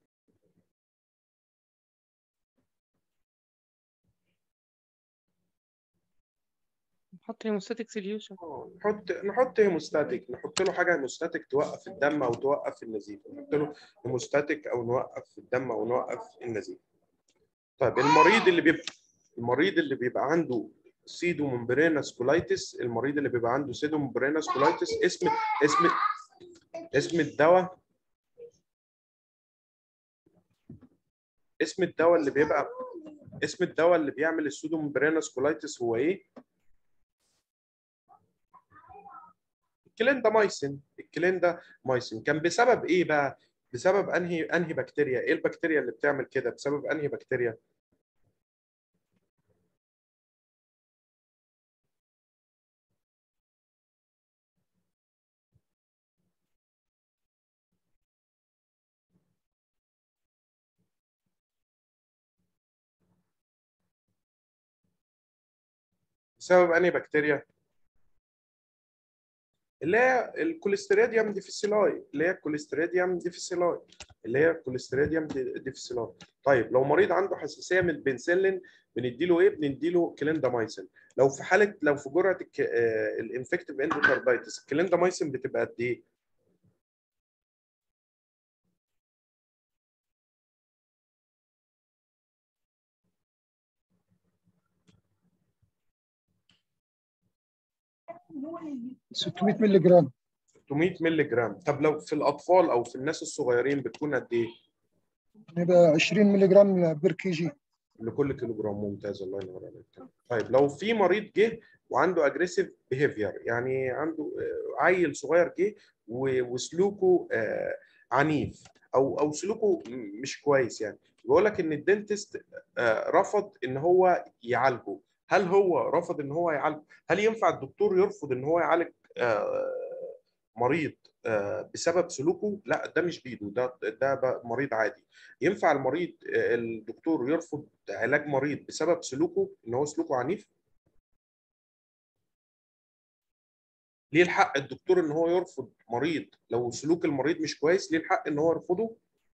نحط هيموستاتيك سوليوشن آه، نحط نحط هيموستاتيك نحط له حاجه هيموستاتيك توقف الدم او توقف النزيف نحط له هيموستاتيك او نوقف الدم او نوقف النزيف طيب المريض اللي بيبقى المريض اللي بيبقى عنده سيدو ممبرينس كولايتس المريض اللي بيبقى عنده سيدو ممبرينس كولايتس اسم اسم اسم الدواء اسم الدواء اللي بيبقى اسم الدواء اللي بيعمل السودو ممبرينس كولايتس هو ايه؟ الكليندامايسين الكليندامايسين كان بسبب ايه بقى؟ بسبب انهي انهي بكتيريا؟ ايه البكتيريا اللي بتعمل كده؟ بسبب انهي بكتيريا؟ بسبب انهي بكتيريا؟ اللي هي الكوليستريديوم ديفيسيلاي اللي هي الكوليستريديوم ديفيسيلاي اللي هي الكوليستريديوم دي- ديفيسيلاي طيب لو مريض عنده حساسيه من البنسلين بنديله ايه؟ بنديله كليندامايسين لو في حاله لو في جرعه الك- آه، الانفكتيف اندوكاردايتس الكليندامايسين بتبقى قد ايه؟ ستمائة مللي جرام 600 مللي جرام طب لو في الاطفال او في الناس الصغيرين بتكون قد ايه؟ يبقى 20 مللي جرام بير كي جي لكل كيلو جرام ممتاز الله ينور عليك طيب لو في مريض جه وعنده اجريسيف بيهيفير يعني عنده آه، عيل صغير جه و- وسلوكه آه، عنيف او او سلوكه م- مش كويس يعني بيقول لك ان الدنتست آه، رفض ان هو يعالجه هل هو رفض ان هو يعالجه هل ينفع الدكتور يرفض ان هو يعالج آه، مريض آه، بسبب سلوكه لا ده مش بيده ده ده بقى مريض عادي ينفع المريض آه، الدكتور يرفض علاج مريض بسبب سلوكه ان هو سلوكه عنيف ليه الحق الدكتور ان هو يرفض مريض لو سلوك المريض مش كويس ليه الحق ان هو يرفضه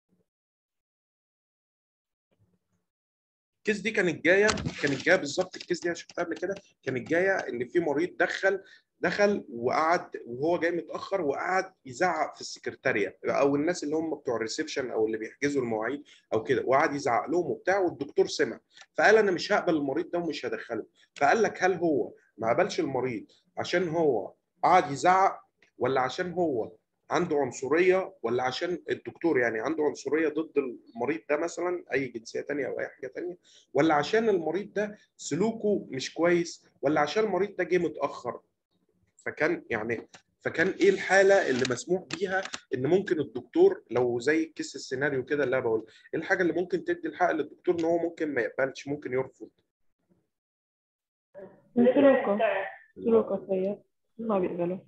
الكيس دي كانت جايه كانت جايه بالظبط الكيس دي انا شفتها قبل كده كانت جايه ان في مريض دخل دخل وقعد وهو جاي متاخر وقعد يزعق في السكرتاريه او الناس اللي هم بتوع الريسبشن او اللي بيحجزوا المواعيد او كده وقعد يزعق لهم وبتاع والدكتور سمع فقال انا مش هقبل المريض ده ومش هدخله فقال لك هل هو ما قبلش المريض عشان هو قعد يزعق ولا عشان هو عنده عنصريه ولا عشان الدكتور يعني عنده عنصريه ضد المريض ده مثلا اي جنسيه تانية او اي حاجه تانية ولا عشان المريض ده سلوكه مش كويس ولا عشان المريض ده جه متاخر فكان يعني فكان ايه الحاله اللي مسموح بيها ان ممكن الدكتور لو زي كيس السيناريو كده اللي انا بقول ايه الحاجه اللي ممكن تدي الحق للدكتور ان هو ممكن ما يقبلش ممكن يرفض من سلوكه سلوكه سيء ما بيقبلوا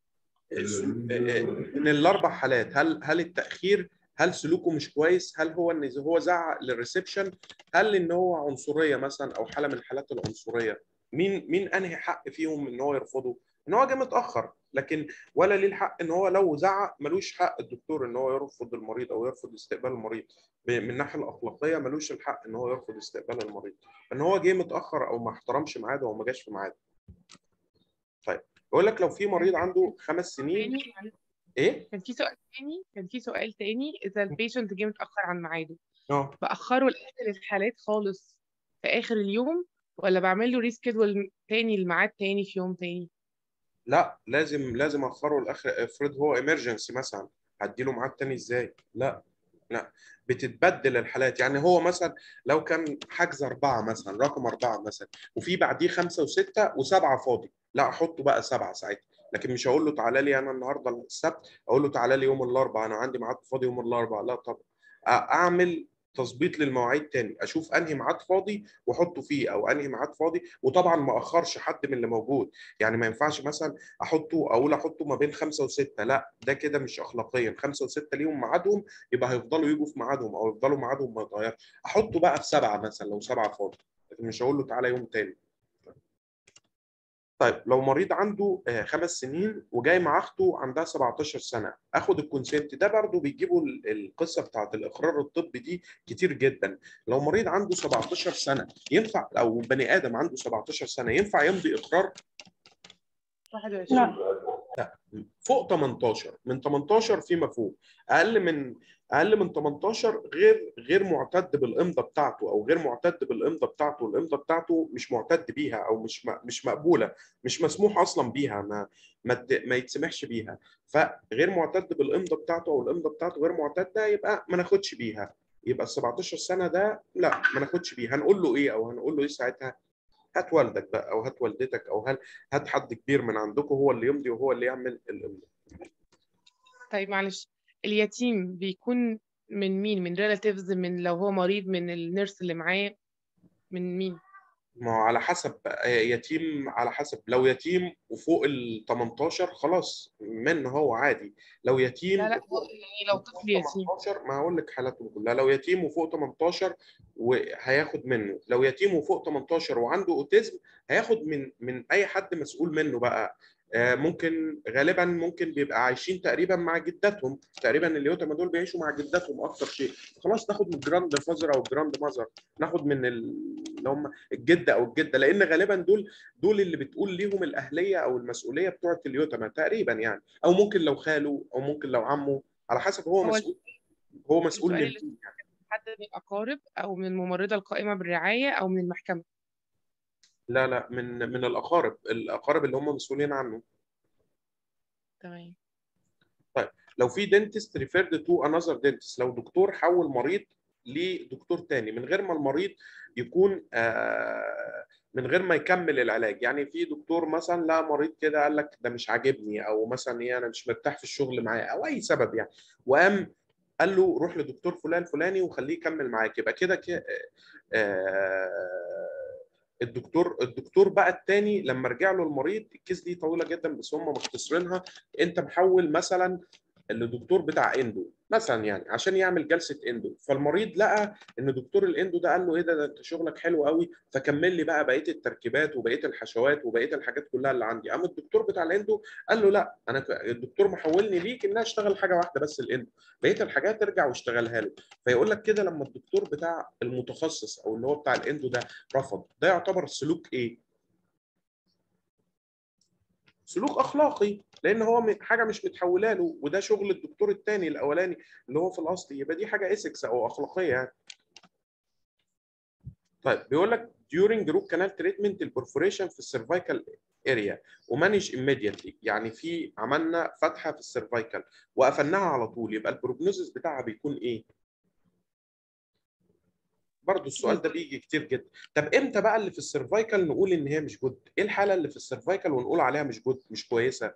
من الاربع حالات هل هل التاخير هل سلوكه مش كويس هل هو ان هو زعق للريسبشن هل ان هو عنصريه مثلا او حاله من حالات العنصريه مين مين انهي حق فيهم ان هو يرفضه ان هو جه متاخر لكن ولا ليه الحق ان هو لو زعق ملوش حق الدكتور ان هو يرفض المريض او يرفض استقبال المريض ب- من الناحيه الاخلاقيه ملوش الحق ان هو يرفض استقبال المريض ان هو جه متاخر او ما احترمش ميعاده او ما جاش في ميعاده طيب بقول لك لو في مريض عنده خمس سنين تاني معلش، ايه كان في سؤال تاني كان في سؤال تاني اذا البيشنت جه متاخر عن ميعاده اه باخره لاخر الحالات خالص في اخر اليوم ولا بعمل له ريسكيدول تاني الميعاد تاني في يوم تاني لا لازم لازم اخره لاخر افرض هو ايمرجنسي مثلا هديله ميعاد تاني ازاي لا لا بتتبدل الحالات يعني هو مثلا لو كان حجز أربعة مثلا رقم أربعة مثلا وفي بعديه خمسة وستة وسبعة فاضي لا أحطه بقى سبعة ساعتها لكن مش هقول له تعالى لي أنا النهاردة السبت أقول له تعالى لي يوم الأربعاء أنا عندي ميعاد فاضي يوم الأربعاء لا طبعا أ- أعمل تظبيط للمواعيد تاني اشوف انهي ميعاد فاضي واحطه فيه او انهي ميعاد فاضي وطبعا ما اخرش حد من اللي موجود يعني ما ينفعش مثلا احطه اقول احطه ما بين خمسه وسته لا ده كده مش اخلاقيا خمسه وسته ليهم ميعادهم يبقى هيفضلوا يجوا في ميعادهم او يفضلوا ميعادهم ما يتغيرش احطه بقى في سبعه مثلا لو سبعه فاضي لكن مش هقول له تعالى يوم تاني طيب لو مريض عنده آه، خمس سنين وجاي مع اخته عندها 17 سنه اخد الكونسنت ده برضو بيجيبوا ال- القصه بتاعت الاقرار الطبي دي كتير جدا لو مريض عنده 17 سنه ينفع او بني ادم عنده 17 سنه ينفع يمضي اقرار 21 لا فوق 18 من 18 فيما فوق اقل من اقل من 18 غير غير معتد بالامضه بتاعته او غير معتد بالامضه بتاعته الامضه بتاعته مش معتد بيها او مش م- مش مقبوله مش مسموح اصلا بيها ما ما, ت- ما يتسمحش بيها فغير معتد بالامضه بتاعته او الامضه بتاعته غير معتده يبقى ما ناخدش بيها يبقى ال 17 سنه ده لا ما ناخدش بيه هنقول له ايه او هنقول له ايه ساعتها هات والدك بقى او هات والدتك او هل هات حد كبير من عندكم هو اللي يمضي وهو اللي يعمل الامضه طيب معلش اليتيم بيكون من مين من ريلاتيفز من لو هو مريض من النيرس اللي معاه من مين ما هو على حسب بقى، يتيم على حسب لو يتيم وفوق ال 18 خلاص منه هو عادي لو يتيم لا لا وفوق يعني لو طفل يتيم 18 ما هقول لك حالاتهم كلها لو يتيم وفوق 18 وهياخد منه لو يتيم وفوق 18 وعنده اوتيزم هياخد من من اي حد مسؤول منه بقى آه، ممكن غالبا ممكن بيبقى عايشين تقريبا مع جداتهم تقريبا اليوتما دول بيعيشوا مع جداتهم اكتر شيء خلاص ناخد من الجراند فازر او الجراند ماذر ناخد من ال- اللي هم الجده او الجده لان غالبا دول دول اللي بتقول ليهم الاهليه او المسؤوليه بتوعه اليوتما تقريبا يعني او ممكن لو خاله او ممكن لو عمه على حسب هو هو مسؤول هو مسؤول السؤال من اللي- مين يعني. حد من الأقارب أو من الممرضة القائمة بالرعاية أو من المحكمة لا لا من من الاقارب الاقارب اللي هم مسؤولين عنه تمام لو في دنتست ريفيرد تو انذر دنتست لو دكتور حول مريض لدكتور تاني من غير ما المريض يكون آه، من غير ما يكمل العلاج يعني في دكتور مثلا لا مريض كده قال لك ده مش عاجبني او مثلا ايه انا مش مرتاح في الشغل معاه او اي سبب يعني وقام قال له روح لدكتور فلان فلاني وخليه يكمل معاك يبقى كده كده آه، الدكتور الدكتور بقى التاني لما رجع له المريض الكيس دي طويله جدا بس هم مختصرينها انت محول مثلا الدكتور بتاع اندو مثلا يعني عشان يعمل جلسه اندو فالمريض لقى ان دكتور الاندو ده قال له ايه ده, ده انت شغلك حلو قوي فكمل لي بقى بقيه التركيبات وبقيه الحشوات وبقيه الحاجات كلها اللي عندي قام الدكتور بتاع الاندو قال له لا انا ك- الدكتور محولني ليك ان أنا اشتغل حاجه واحده بس الاندو بقيه الحاجات ارجع واشتغلها له فيقول لك كده لما الدكتور بتاع المتخصص او اللي هو بتاع الاندو ده رفض ده يعتبر سلوك ايه سلوك اخلاقي لان هو م- حاجه مش متحوله له وده شغل الدكتور الثاني الاولاني اللي هو في الاصل يبقى دي حاجه اسكس او اخلاقيه يعني طيب بيقول لك during root canal treatment البرفوريشن في السيرفايكال اريا ومانج immediately يعني في عملنا فتحه في السيرفايكال وقفلناها على طول يبقى البروجنوزس بتاعها بيكون ايه؟ برضه السؤال ده بيجي كتير جدا طب امتى بقى اللي في السيرفايكال نقول ان هي مش جود؟ ايه الحاله اللي في السيرفايكال ونقول عليها مش جود مش كويسه؟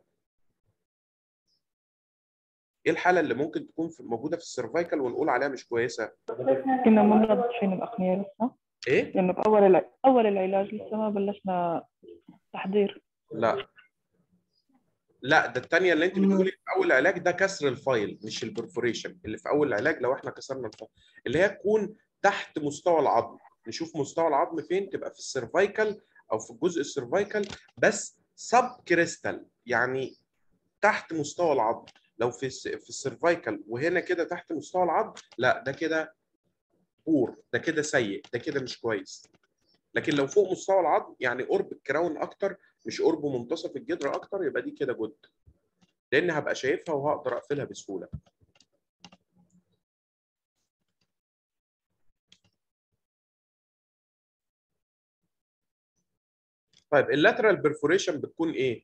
ايه الحاله اللي ممكن تكون في موجوده في السيرفايكال ونقول عليها مش كويسه؟ كنا منظفين الأقنية لسه ايه؟ لأنه بأول الع... أول العلاج لسه ما بلشنا تحضير لا لا ده الثانيه اللي انت بتقولي في اول علاج ده كسر الفايل مش البرفوريشن اللي في اول العلاج لو احنا كسرنا الفايل اللي هي تكون تحت مستوى العظم نشوف مستوى العظم فين تبقى في السيرفايكال او في الجزء السيرفايكال بس سب كريستال يعني تحت مستوى العظم لو في الس- في السيرفايكال وهنا كده تحت مستوى العظم لا ده كده بور ده كده سيء ده كده مش كويس لكن لو فوق مستوى العظم يعني قرب الكراون اكتر مش قرب منتصف الجدر اكتر يبقى دي كده جود لان هبقى شايفها وهقدر اقفلها بسهوله طيب اللاترال بيرفوريشن بتكون ايه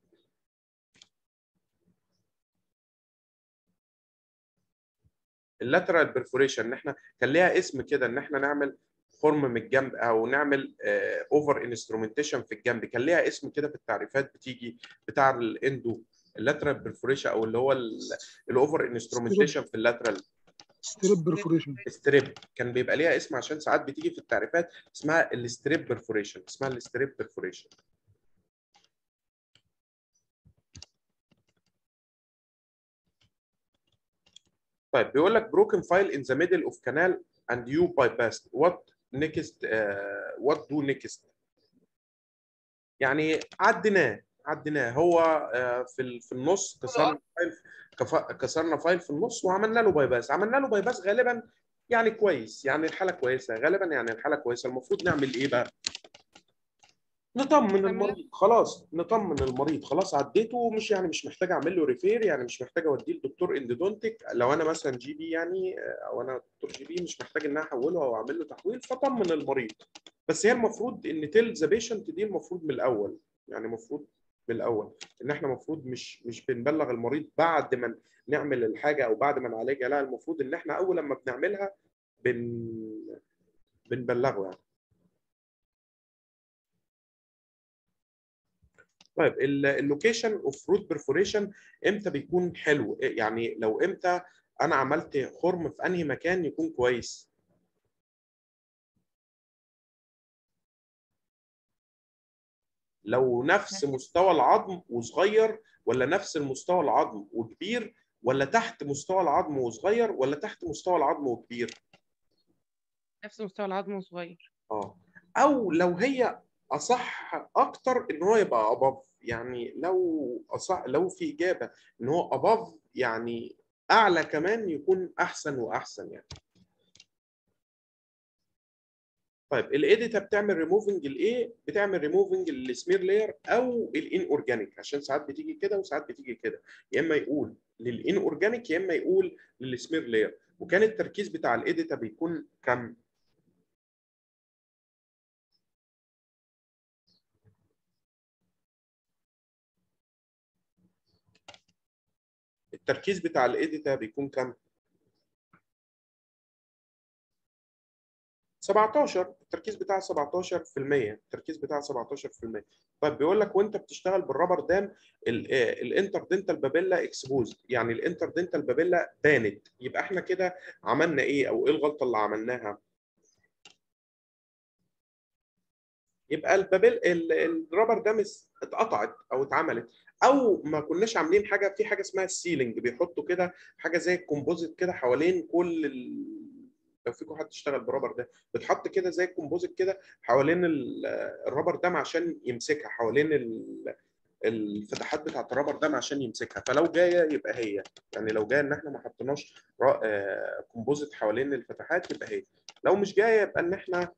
اللاترال بيرفوريشن ان احنا كان ليها اسم كده ان احنا نعمل خرم من الجنب او نعمل اوفر انسترومنتيشن في الجنب كان ليها اسم كده في التعريفات بتيجي بتاع الاندو اللاترال بيرفوريشن او اللي هو الاوفر انسترومنتيشن في اللاترال ستريب برفوريشن ستريب كان بيبقى ليها اسم عشان ساعات بتيجي في التعريفات اسمها الستريب بيرفوريشن اسمها الستريب بيرفوريشن طيب بيقول لك broken file in the middle of canal and you bypassed what next uh, what do next يعني عديناه عديناه هو آه، في ال- في النص كسرنا فايل كف- كسرنا فايل في النص وعملنا له باي باس عملنا له باي باس غالبا يعني كويس يعني الحاله كويسه غالبا يعني الحاله كويسه المفروض نعمل ايه بقى نطمن نعمل- المريض خلاص نطمن المريض خلاص عديته مش يعني مش محتاج اعمل له ريفير يعني مش محتاج اوديه لدكتور اندودونتيك لو انا مثلا جي بي يعني آه، او انا دكتور جي بي مش محتاج ان انا احوله او اعمل له تحويل فطمن المريض بس هي المفروض ان تيل ذا بيشنت دي المفروض من الاول يعني المفروض من الاول ان احنا المفروض مش مش بنبلغ المريض بعد ما نعمل الحاجه او بعد ما نعالجها لا المفروض ان احنا اول لما بنعملها بن بنبلغه يعني طيب اللوكيشن اوف روت برفوريشن امتى بيكون حلو يعني لو امتى انا عملت خرم في انهي مكان يكون كويس لو نفس مستوى العظم وصغير ولا نفس المستوى العظم وكبير ولا تحت مستوى العظم وصغير ولا تحت مستوى العظم وكبير نفس مستوى العظم صغير اه او لو هي اصح اكتر ان هو يبقى اباف يعني لو اصح لو في اجابه ان هو اباف يعني اعلى كمان يكون احسن واحسن يعني طيب الايديتا بتعمل ريموفنج الايه بتعمل ريموفنج السمير لاير او الان اورجانيك عشان ساعات بتيجي كده وساعات بتيجي كده يا اما يقول للان اورجانيك يا اما يقول للسمير لاير وكان التركيز بتاع الايديتا بيكون كم التركيز بتاع الايديتا بيكون كم 17 التركيز بتاعها 17% التركيز بتاعها 17% طيب بيقول لك وانت بتشتغل بالرابر دام الانتر دنتال بابيلا اكسبوز يعني الانتر دنتال بابيلا بانت يبقى احنا كده عملنا ايه او ايه الغلطه اللي عملناها يبقى البابيل الرابر دام اتقطعت او اتعملت او ما كناش عاملين حاجه في حاجه اسمها السيلينج بيحطوا كده حاجه زي الكومبوزيت كده حوالين كل ال... لو فيكم حد اشتغل برابر ده بتحط كده زي الكومبوزيت كده حوالين الرابر دام عشان يمسكها حوالين ال... الفتحات بتاعت الرابر دام عشان يمسكها فلو جايه يبقى هي يعني لو جايه ان احنا ما حطيناش كومبوزيت حوالين الفتحات يبقى هي لو مش جايه يبقى ان احنا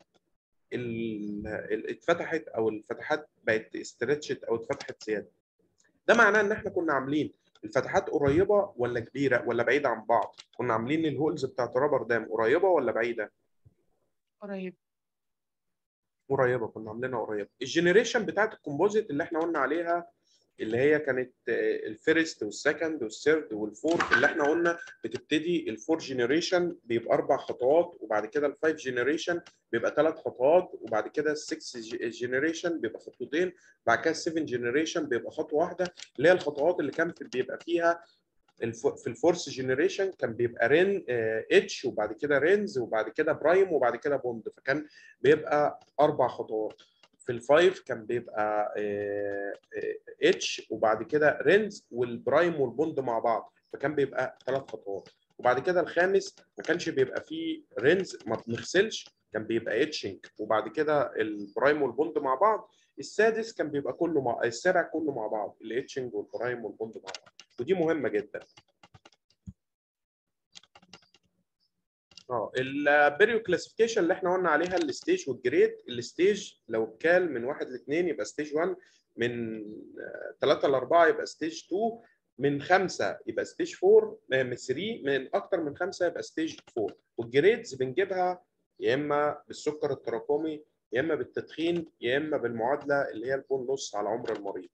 اتفتحت او الفتحات بقت استرتشت او اتفتحت زياده ده معناه ان احنا كنا عاملين الفتحات قريبه ولا كبيره ولا بعيده عن بعض كنا عاملين الهولز بتاعت الرابر دام قريبه ولا بعيده قريب قريبه كنا عاملينها قريبه الجنريشن بتاعت الكومبوزيت اللي احنا قلنا عليها اللي هي كانت الفيرست والسكند والثيرد والفورث اللي احنا قلنا بتبتدي الفور جنريشن بيبقى اربع خطوات وبعد كده الفايف جنريشن بيبقى ثلاث خطوات وبعد كده السكس جنريشن بيبقى خطوتين بعد كده السيفن جنريشن بيبقى خطوه واحده اللي هي الخطوات اللي كان بيبقى فيها في الفورث جنريشن كان بيبقى رين اتش وبعد كده رينز وبعد كده برايم وبعد كده بوند فكان بيبقى اربع خطوات في الفايف كان بيبقى اتش وبعد كده رينز والبرايم والبوند مع بعض فكان بيبقى ثلاث خطوات وبعد كده الخامس ما كانش بيبقى فيه رينز ما بنغسلش كان بيبقى اتشنج وبعد كده البرايم والبوند مع بعض السادس كان بيبقى كله مع السابع كله مع بعض الاتشنج والبرايم والبوند مع بعض ودي مهمه جدا اه البيريو كلاسيفيكيشن اللي احنا قلنا عليها الستيج والجريد الستيج لو اتكال من واحد لاثنين يبقى ستيج 1 من 3 ل 4 يبقى ستيج 2 من 5 يبقى ستيج 4 من 3 من اكتر من 5 يبقى ستيج 4 والجريدز بنجيبها يا اما بالسكر التراكمي يا اما بالتدخين يا اما بالمعادله اللي هي البون لوس على عمر المريض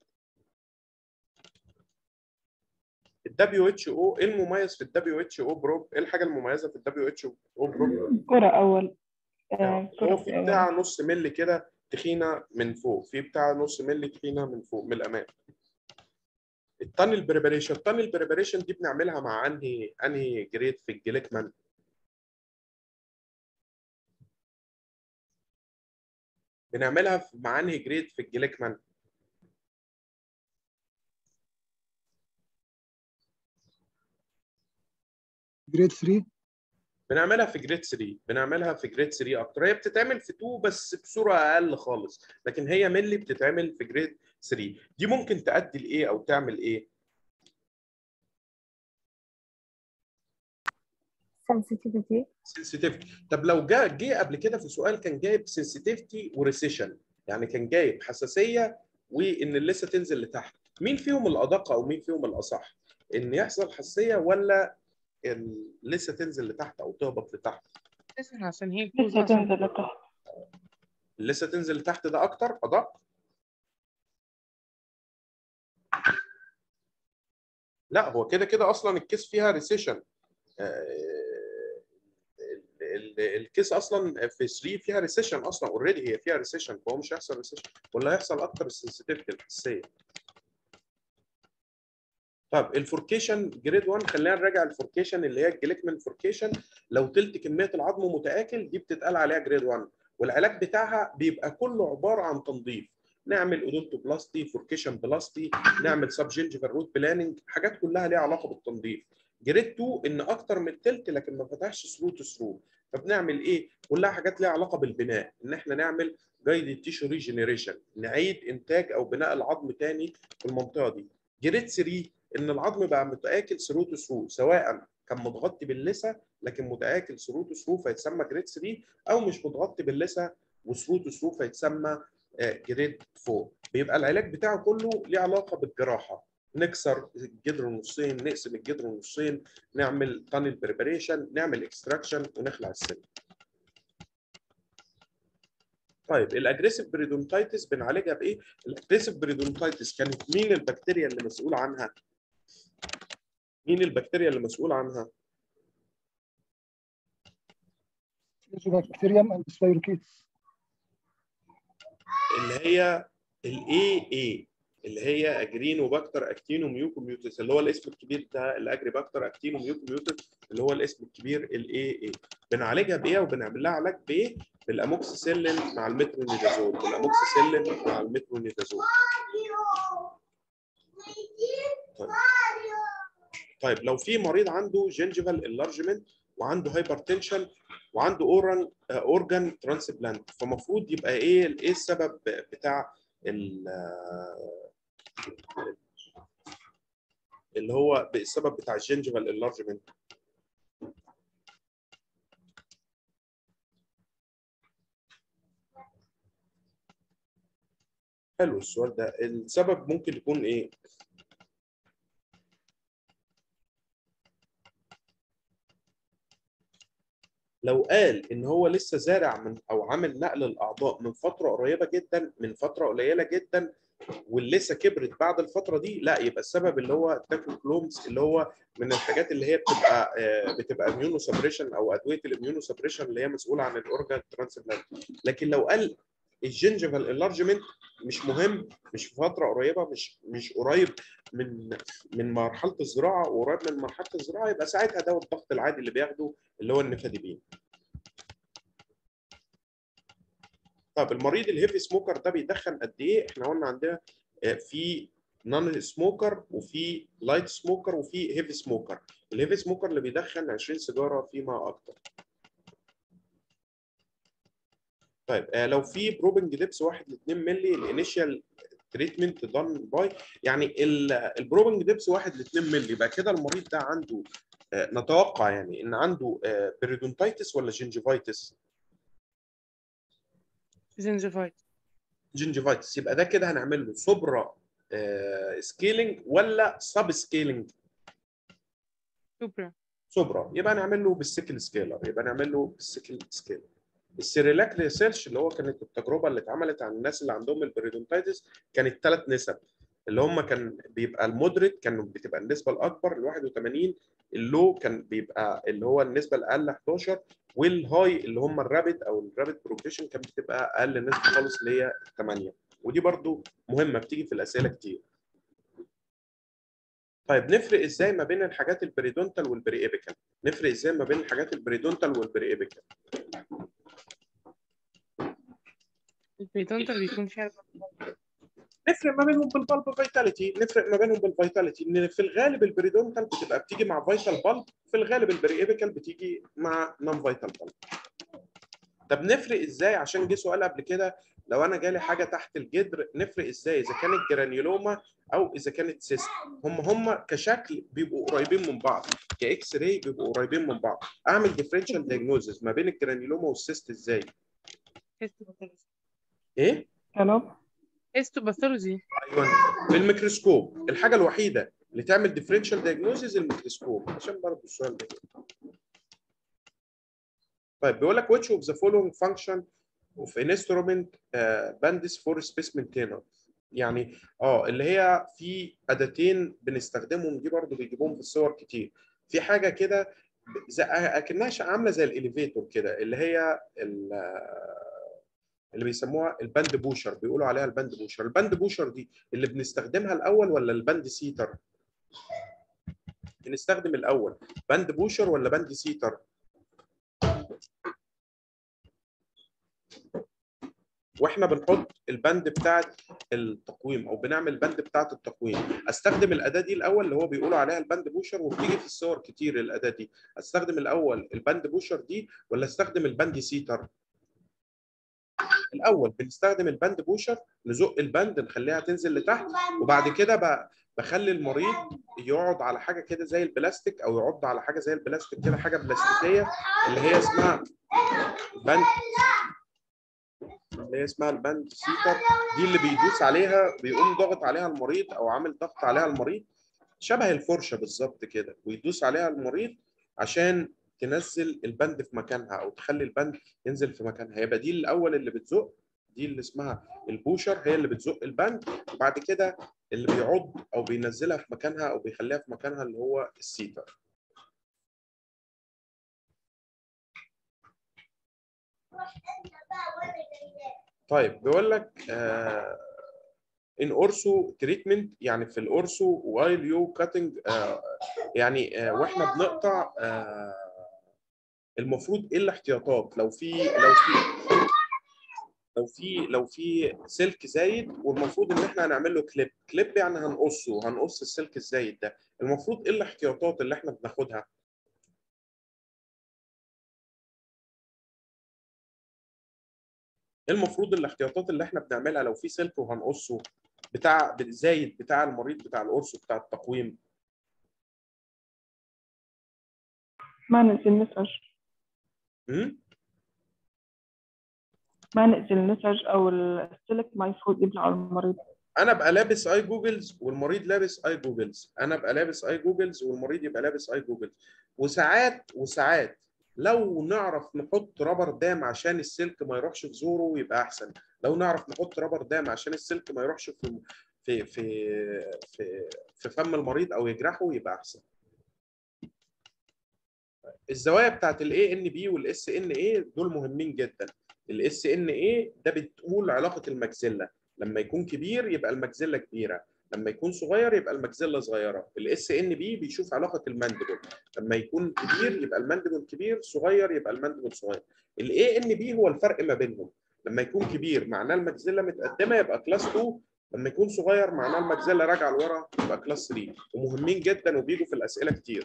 الدبليو اتش او ايه المميز في الدبليو اتش او بروب ايه الحاجه المميزه في الدبليو اتش او بروب كرة أول آه، هو كرة في أول. بتاع نص ملي كده تخينه من فوق في بتاع نص ملي تخينه من فوق من الامام التانل بريباريشن التانل بريباريشن دي بنعملها مع انهي انهي جريد في الجليكمان بنعملها في- مع انهي جريد في الجليكمان جريد 3 بنعملها في جريد 3 بنعملها في جريد 3 اكتر هي بتتعمل في 2 بس بصوره اقل خالص لكن هي ملي بتتعمل في جريد 3 دي ممكن تؤدي لايه او تعمل ايه sensitivity سنسيتيفيتي طب لو جه جه قبل كده في سؤال كان جايب سنسيتيفيتي وريسيشن يعني كان جايب حساسيه وان اللثه تنزل لتحت مين فيهم الادق او مين فيهم الاصح ان يحصل حساسيه ولا اللثه تنزل لتحت او تهبط لتحت اساسا عشان هي الكوز لسه اصلا تنزل لتحت اللثه تنزل لتحت ده اكتر ادق لا هو كده كده اصلا الكيس فيها ريسيشن الكيس اصلا في 3 فيها ريسيشن اصلا اوريدي هي فيها ريسيشن فهو مش هيحصل ريسيشن ولا هيحصل اكتر السنسيتيفيتي الحساسيه طب الفوركيشن جريد 1 خلينا نراجع الفوركيشن اللي هي الجليكمان فوركيشن لو تلت كميه العظم متاكل دي بتتقال عليها جريد 1 والعلاج بتاعها بيبقى كله عباره عن تنظيف نعمل اودونتوبلاستي فوركيشن بلاستي نعمل سب جينجيفال روت بلاننج حاجات كلها ليها علاقه بالتنظيف جريد 2 ان اكتر من التلت لكن ما فتحش ثرو تو ثرو فبنعمل ايه كلها حاجات ليها علاقه بالبناء ان احنا نعمل جايد تيشو ريجنريشن نعيد انتاج او بناء العظم تاني في المنطقه دي جريد 3 ان العظم بقى متاكل ثرو تو ثرو سواء كان متغطي باللثه لكن متاكل ثرو تو ثرو فيتسمى جريد 3 او مش متغطي باللثه وثرو تو ثرو فيتسمى جريد 4 بيبقى العلاج بتاعه كله ليه علاقه بالجراحه نكسر الجدر نصين نقسم الجدر نصين نعمل تانل بريباريشن نعمل اكستراكشن ونخلع السن طيب الاجريسيف بريدونتايتس بنعالجها بايه؟ الاجريسيف بريدونتايتس كانت مين البكتيريا اللي مسؤول عنها؟ مين البكتيريا اللي مسؤول عنها؟ بكتيريوم اند سبايروكيتس اللي هي الاي اي اللي هي اجرينوباكتر اكتينوميوكوميوتس اللي هو الاسم الكبير ده الاجريباكتر اكتينوميوكوميوتس اللي هو الاسم الكبير الاي اي بنعالجها بايه وبنعمل لها علاج بايه؟ بالاموكسيسيلين مع المترونيدازول بالاموكسيسيلين مع المترونيدازول طيب. طيب لو في مريض عنده جينجيفال انلارجمنت وعنده هايبرتنشن وعنده اوران اورجان ترانسبلانت فمفروض يبقى ايه ايه السبب بتاع ال اللي هو السبب بتاع الجينجيفال انلارجمنت حلو السؤال ده السبب ممكن يكون ايه لو قال ان هو لسه زارع من او عامل نقل الاعضاء من فتره قريبه جدا من فتره قليله جدا واللسه كبرت بعد الفتره دي لا يبقى السبب اللي هو التاكوكلومز اللي هو من الحاجات اللي هي بتبقى بتبقى اميونو سبريشن او ادويه الاميونو سبريشن اللي هي مسؤوله عن الاورجان ترانسبلانت لكن لو قال الجنجفال انلارجمنت مش مهم مش في فتره قريبه مش مش قريب من من مرحله الزراعه وقريب من مرحله الزراعه يبقى ساعتها دواء الضغط العادي اللي بياخده اللي هو النفاديبين. طب المريض الهيفي سموكر ده بيدخن قد ايه؟ احنا قلنا عندنا في نون سموكر وفي لايت سموكر وفي هيفي سموكر. الهيفي سموكر اللي بيدخن 20 سيجاره فيما اكتر. طيب آه لو في بروبنج ديبس 1 ل 2 مللي الانيشال تريتمنت دان باي يعني البروبنج ديبس 1 ل 2 مللي يبقى كده المريض ده عنده آه نتوقع يعني ان عنده آه بريدونتايتس ولا جنجيفايتس؟ جنجفايت جنجيفايتس يبقى ده كده هنعمل له سوبرا سكيلينج ولا سب سكيلينج؟ سوبرا سوبرا يبقى نعمل له بالسيكل سكيلر يبقى نعمل له بالسيكل سكيلر السيريلاك ريسيرش اللي هو كانت التجربه اللي اتعملت عن الناس اللي عندهم البريدونتايتس كانت ثلاث نسب اللي هم كان بيبقى المودريت كان بتبقى النسبه الاكبر ال 81 اللو كان بيبقى اللي هو النسبه الاقل 11 والهاي اللي هم الرابد او الرابد بروجريشن كانت بتبقى اقل نسبه خالص اللي هي 8 ودي برضو مهمه بتيجي في الاسئله كتير طيب نفرق ازاي ما بين الحاجات البريدونتال والبري ايبيكال نفرق ازاي ما بين الحاجات البريدونتال والبري ايبيكال البريدونتال بيكون فيها نفرق ما بينهم بالبلب فيتاليتي نفرق ما بينهم بالفيتاليتي ان في الغالب البريدونتال بتبقى بتيجي مع فيتال بلب في الغالب البريئيبيكال بتيجي مع نون فيتال بلب طب نفرق ازاي عشان جه سؤال قبل كده لو انا جالي حاجه تحت الجدر نفرق ازاي اذا كانت جرانيولوما او اذا كانت سيست هم هم كشكل بيبقوا قريبين من بعض كاكس راي بيبقوا قريبين من بعض اعمل ديفرنشال دايجنوزز ما بين الجرانيولوما والسيست ازاي هيستوباثولوجي ايه كلام هيستوباثولوجي ايوه بالميكروسكوب الحاجه الوحيده اللي تعمل ديفرنشال دايجنوزز الميكروسكوب عشان برضه السؤال ده طيب بيقول لك which of the following function of an instrument uh, bandis for specimen tuner يعني اه اللي هي في اداتين بنستخدمهم دي برضه بيجيبوهم في الصور كتير في حاجه كده زي اكنها ش- عامله زي الاليفيتور كده اللي هي ال- اللي بيسموها الباند بوشر بيقولوا عليها الباند بوشر الباند بوشر دي اللي بنستخدمها الاول ولا الباند سيتر بنستخدم الاول باند بوشر ولا باند سيتر واحنا بنحط البند بتاعت التقويم او بنعمل البند بتاعت التقويم استخدم الاداه دي الاول اللي هو بيقولوا عليها البند بوشر وبتيجي في الصور كتير الاداه دي استخدم الاول البند بوشر دي ولا استخدم البند سيتر الاول بنستخدم البند بوشر نزق البند نخليها تنزل لتحت وبعد كده ب- بخلي المريض يقعد على حاجه كده زي البلاستيك او يعض على حاجه زي البلاستيك كده حاجه بلاستيكيه اللي هي اسمها بند اللي هي اسمها الباند سيتر دي اللي بيدوس عليها بيقوم ضاغط عليها المريض او عامل ضغط عليها المريض شبه الفرشه بالظبط كده ويدوس عليها المريض عشان تنزل البند في مكانها او تخلي البند ينزل في مكانها يبقى دي الاول اللي بتزق دي اللي اسمها البوشر هي اللي بتزق البند وبعد كده اللي بيعض او بينزلها في مكانها او بيخليها في مكانها اللي هو السيتر طيب بيقول لك آه ان اورسو تريتمنت يعني في الاورسو وايل يو كاتنج يعني آه واحنا بنقطع آه المفروض ايه الاحتياطات لو في لو في لو في لو في سلك زايد والمفروض ان احنا هنعمل له كليب كليب يعني هنقصه هنقص السلك الزايد ده المفروض ايه الاحتياطات اللي احنا بناخدها المفروض الاحتياطات اللي احنا بنعملها لو في سلك وهنقصه بتاع زايد بتاع المريض بتاع القرص بتاع التقويم ما نأذي نسج امم ما نأذي النسج أو السلك ما يفوت يبلع المريض انا ابقى لابس اي جوجلز والمريض لابس اي جوجلز انا ابقى لابس اي جوجلز والمريض يبقى لابس اي جوجلز وساعات وساعات لو نعرف نحط رابر دام عشان السلك ما يروحش في زوره يبقى احسن لو نعرف نحط رابر دام عشان السلك ما يروحش في في في في, في فم المريض او يجرحه يبقى احسن الزوايا بتاعت الاي ان بي والاس ان اي دول مهمين جدا الاس ان اي ده بتقول علاقه المجزله لما يكون كبير يبقى المجزله كبيره لما يكون صغير يبقى المجزله صغيره الاس ان بي بيشوف علاقه الماندبل لما يكون كبير يبقى الماندبل كبير صغير يبقى الماندبل صغير الاي ان بي هو الفرق ما بينهم لما يكون كبير معناه المجزله متقدمه يبقى كلاس 2 لما يكون صغير معناه المجزله راجعه لورا يبقى كلاس 3 ومهمين جدا وبيجوا في الاسئله كتير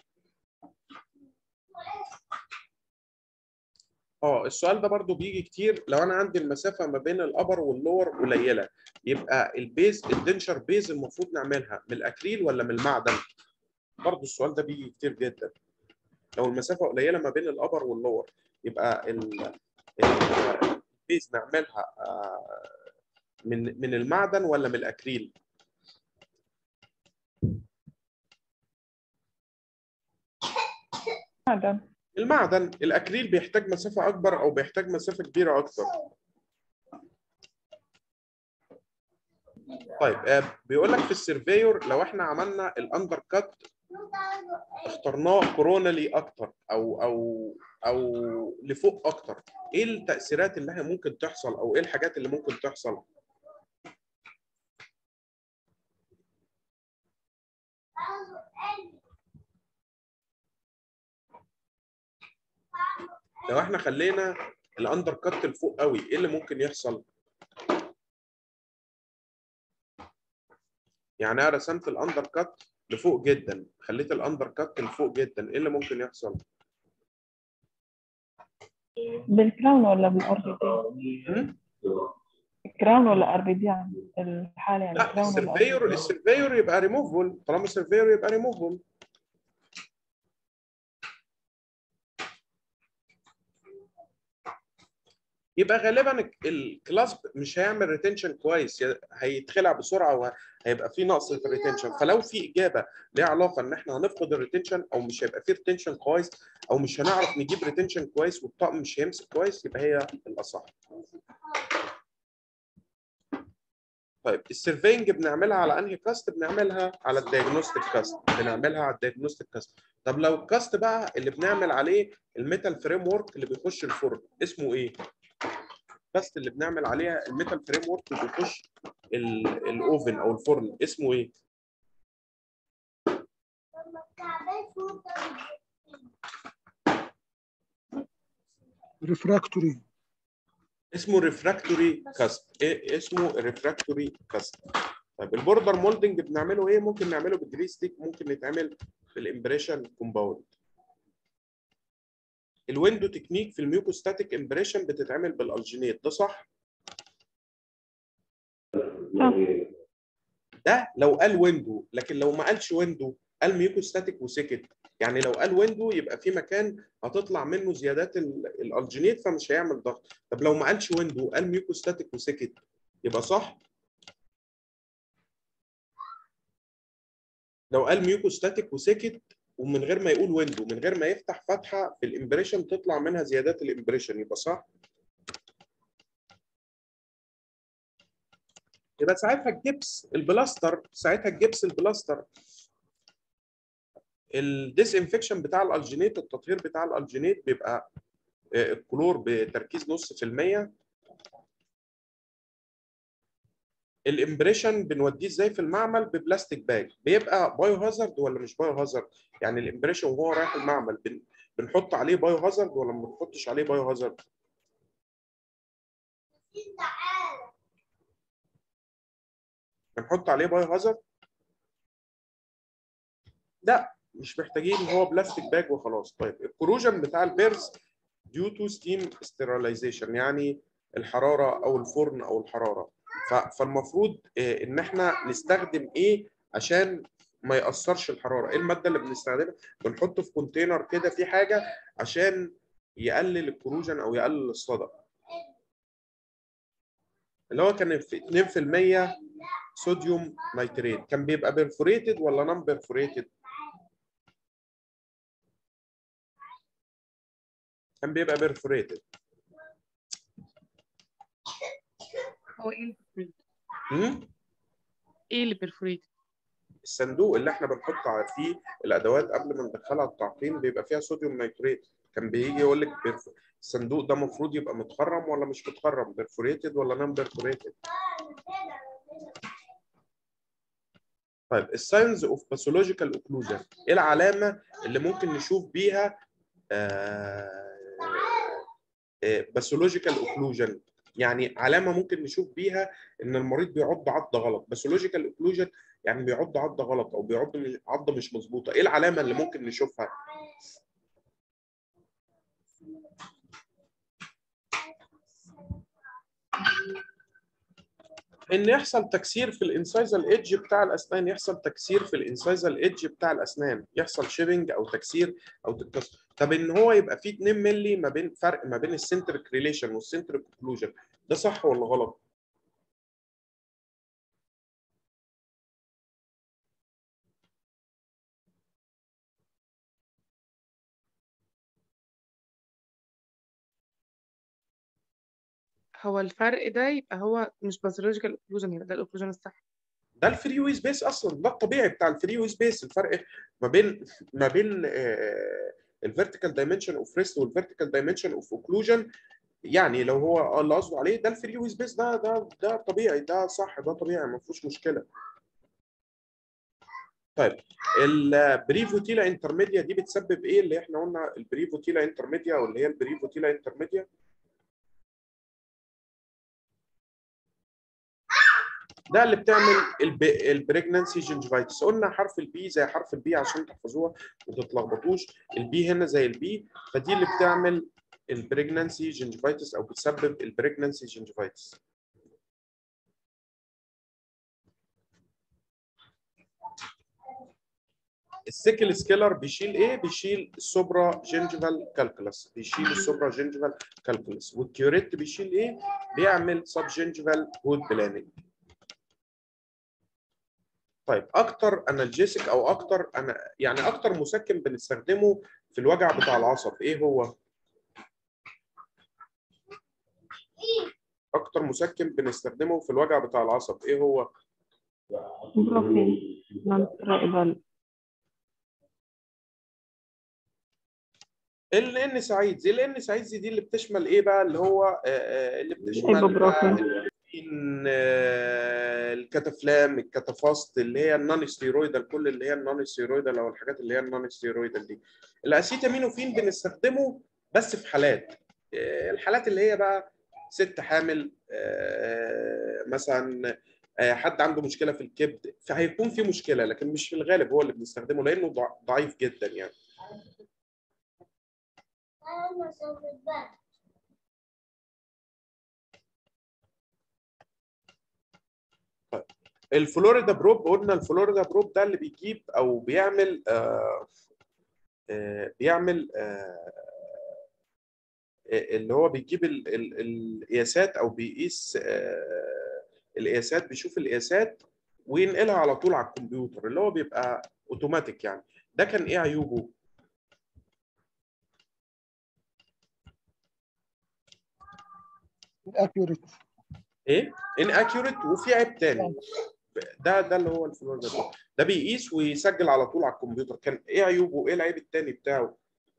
اه السؤال ده برضو بيجي كتير لو انا عندي المسافه ما بين الابر واللور قليله يبقى البيز الدنشر بيز المفروض نعملها من الاكريل ولا من المعدن برضو السؤال ده بيجي كتير جدا لو المسافه قليله ما بين الابر واللور يبقى البيز نعملها من من المعدن ولا من الاكريل معدن المعدن الاكريل بيحتاج مسافه اكبر او بيحتاج مسافه كبيره اكتر طيب بيقول لك في السيرفيور لو احنا عملنا الاندر كات اخترناه كورونالي اكتر او او او لفوق اكتر ايه التاثيرات اللي هي ممكن تحصل او ايه الحاجات اللي ممكن تحصل لو احنا خلينا الاندر كات لفوق قوي ايه اللي ممكن يحصل يعني انا رسمت الاندر كات لفوق جدا خليت الاندر كات لفوق جدا ايه اللي ممكن يحصل؟ بالكراون ولا بالار بي دي؟ هم؟ كراون ولا ار بي دي يعني الحالة يعني لا كراون ولا السيرفيور السيرفيور يبقى ريموفبل طالما السيرفيور يبقى ريموفبل يبقى غالبا الكلاس مش هيعمل ريتنشن كويس ي- هيتخلع بسرعه وهيبقى في نقص في الريتنشن فلو في اجابه ليها علاقه ان احنا هنفقد الريتنشن او مش هيبقى في ريتنشن كويس او مش هنعرف نجيب ريتنشن كويس والطقم مش هيمسك كويس يبقى هي الاصح طيب السيرفينج بنعملها على انهي كاست بنعملها على الدايجنوستيك كاست بنعملها على الدايجنوستيك كاست طب لو الكاست بقى اللي بنعمل عليه الميتال فريم ورك اللي بيخش الفرن اسمه ايه الكاست اللي بنعمل عليها الميتال فريم ورك اللي بيخش ال- الاوفن او الفرن اسمه ايه ريفراكتوري اسمه ريفراكتوري كاست إيه اسمه ريفراكتوري كاست طيب البوردر مولدنج بنعمله ايه ممكن نعمله بالجري ستيك ممكن يتعمل بالامبريشن كومباوند الويندو تكنيك في الميوكوستاتيك امبريشن بتتعمل بالالجينيت ده صح ده لو قال ويندو لكن لو ما قالش ويندو قال ميوكوستاتيك وسكت يعني لو قال ويندو يبقى في مكان هتطلع منه زيادات ال- الالجينيت فمش هيعمل ضغط طب لو ما قالش ويندو قال ميوكوستاتيك وسكت يبقى صح لو قال ميوكوستاتيك وسكت ومن غير ما يقول ويندو من غير ما يفتح فتحه في الامبريشن تطلع منها زيادات الامبريشن يبقى صح يبقى ساعتها الجبس البلاستر ساعتها الجبس البلاستر الديس انفكشن بتاع الالجينيت التطهير بتاع الالجينيت بيبقى آه، الكلور بتركيز نص في المية الامبريشن بنوديه ازاي في المعمل ببلاستيك باج بيبقى بايو هازارد ولا مش بايو هازارد يعني الامبريشن وهو رايح المعمل بن... بنحط عليه بايو هازارد ولا ما بنحطش عليه بايو هازارد بنحط عليه بايو هازارد لا مش محتاجين هو بلاستيك باج وخلاص طيب الكروجن بتاع البيرز due to steam sterilization يعني الحراره او الفرن او الحراره ف- فالمفروض آه، ان احنا نستخدم ايه عشان ما ياثرش الحراره ايه الماده اللي بنستخدمها بنحطه في كونتينر كده في حاجه عشان يقلل الكروجن او يقلل الصدى اللي هو كان في 2% صوديوم نيتريت كان بيبقى بيرفوريتد ولا نون بيرفوريتد كان بيبقى بيرفوريتد هو ايه اللي perforated؟ امم ايه اللي perforated؟ الصندوق اللي احنا بنحط على فيه الادوات قبل ما ندخلها التعقيم بيبقى فيها صوديوم نيتريت كان بيجي يقول لك بيرف... الصندوق ده المفروض يبقى متخرم ولا مش متخرم بيرفوريتد ولا نون بيرفوريتد طيب الساينز اوف باثولوجيكال اوكلوجن ايه العلامه اللي ممكن نشوف بيها باثولوجيكال اوكلوجن يعني علامه ممكن نشوف بيها ان المريض بيعض عضه غلط باثولوجيكال اوكلوجن يعني بيعض عضه غلط او بيعض مش- عضه مش مظبوطه ايه العلامه اللي ممكن نشوفها ان يحصل تكسير في الانسايزال ايدج بتاع الاسنان يحصل تكسير في الانسايزال ايدج بتاع الاسنان يحصل شيبنج او تكسير او تتكسر طب ان هو يبقى فيه 2 مللي ما بين فرق ما بين السنتريك ريليشن والسنتريك اوكلوجن ده صح ولا غلط هو الفرق ده يبقى هو مش pathological occlusion يبقى ده الاوكلوجن الصح ده الفري وي سبيس اصلا ده الطبيعي بتاع الفري وي سبيس الفرق ما بين ما بين الفيرتيكال دايمنشن اوف ريست والفيرتيكال دايمنشن اوف اوكلوجن يعني لو هو اللي قصده عليه ده الفري وي سبيس ده ده ده طبيعي ده صح ده طبيعي ما فيهوش مشكله طيب البريفوتيلا انترميديا دي بتسبب ايه اللي احنا قلنا البريفوتيلا انترميديا واللي هي البريفوتيلا انترميديا ده اللي بتعمل البريجنانسي جنجفايتس قلنا حرف البي زي حرف البي عشان تحفظوها وما تتلخبطوش البي هنا زي البي فدي اللي بتعمل البريجنانسي جنجفايتس او بتسبب البريجنانسي جنجفايتس السيكل سكيلر بيشيل ايه؟ بيشيل السوبرا جينجيفال كالكولس بيشيل السوبرا جينجيفال كالكولس والكيوريت بيشيل ايه؟ بيعمل سب جينجيفال جود بلاننج طيب اكتر انالجيسك او اكتر أنا يعني اكتر مسكن بنستخدمه في الوجع بتاع العصب ايه هو؟ اكتر مسكن بنستخدمه في الوجع بتاع العصب ايه هو؟ بروفين نون ستيرويدال ال ان سعيد زي ال ان سعيد زي دي اللي بتشمل ايه بقى اللي هو آه، آه، اللي بتشمل إيبوبروفين. البروفين، آه، الكتافلام الكتافاست اللي هي النون ستيرويدال كل اللي هي النون ستيرويدال او الحاجات اللي هي النون ستيرويدال دي الاسيتامينوفين بنستخدمه بس في حالات آه، الحالات اللي هي بقى ست حامل آه، مثلا آه، حد عنده مشكله في الكبد فهيكون في مشكله لكن مش في الغالب هو اللي بنستخدمه لانه ضع- ضعيف جدا يعني الفلوريدا بروب قلنا الفلوريدا بروب ده اللي بيجيب او بيعمل آه آه بيعمل آه اللي هو بيجيب ال- ال- القياسات او بيقيس آه القياسات بيشوف القياسات وينقلها على طول على الكمبيوتر اللي هو بيبقى اوتوماتيك يعني ده كان ايه عيوبه؟ اكيوريت ايه؟ inaccurate وفي عيب تاني ده ده اللي هو الفلوريدا بروب ده بيقيس ويسجل على طول على الكمبيوتر كان ايه عيوبه؟ وايه العيب التاني بتاعه؟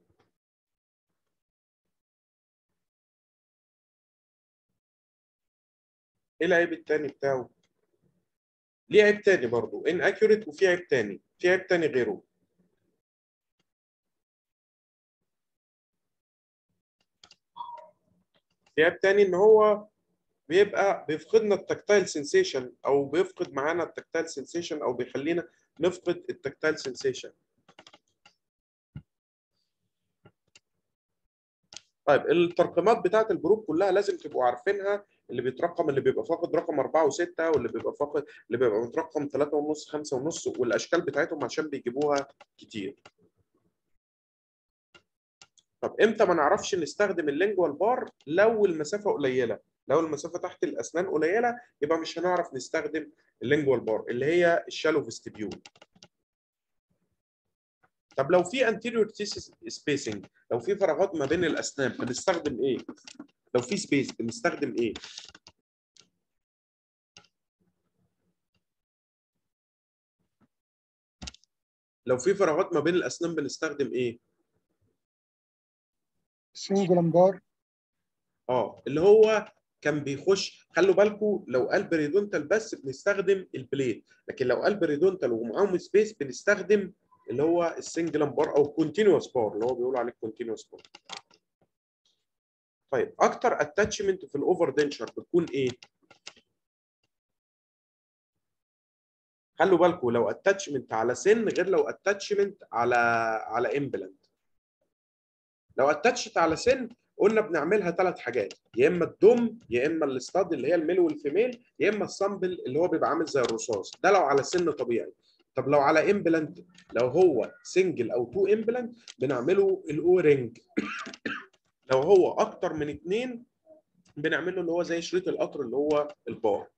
ايه العيب التاني بتاعه؟ ليه عيب تاني برضه inaccurate وفي عيب تاني في عيب تاني غيره في عيب تاني ان هو بيبقى بيفقدنا التكتايل سنسيشن او بيفقد معانا التكتايل سنسيشن او بيخلينا نفقد التكتايل سنسيشن طيب الترقيمات بتاعت الجروب كلها لازم تبقوا عارفينها اللي بيترقم اللي بيبقى فاقد رقم 4 و6 واللي بيبقى فاقد اللي بيبقى مترقم 3 ونص 5 ونص والاشكال بتاعتهم عشان بيجيبوها كتير طب امتى ما نعرفش نستخدم اللينجوال بار لو المسافه قليله لو المسافه تحت الاسنان قليله يبقى مش هنعرف نستخدم اللينجوال بار اللي هي الشالو فيستيبيول طب لو في anterior teeth spacing لو في فراغات ما بين الاسنان بنستخدم ايه لو في سبيس بنستخدم ايه لو في فراغات ما بين الاسنان بنستخدم ايه سنجل امبار اه اللي هو كان بيخش خلوا بالكم لو قلب ريدونتال بس بنستخدم البليت لكن لو قلب ريدونتال ومعاهم سبيس بنستخدم اللي هو السنجل بار او كونتينوس بار اللي هو بيقولوا عليه كونتينوس بار طيب اكتر اتاتشمنت في الاوفر دنشر بتكون ايه خلوا بالكم لو اتاتشمنت على سن غير لو اتاتشمنت على على امبلانت لو اتاتشت على سن قلنا بنعملها ثلاث حاجات يا اما الدم يا اما الاستاد اللي هي الميل والفيميل يا اما السامبل اللي هو بيبقى عامل زي الرصاص ده لو على سن طبيعي طب لو على امبلانت لو هو سنجل او تو امبلانت بنعمله الاورنج لو هو اكتر من اثنين بنعمله اللي هو زي شريط القطر اللي هو البار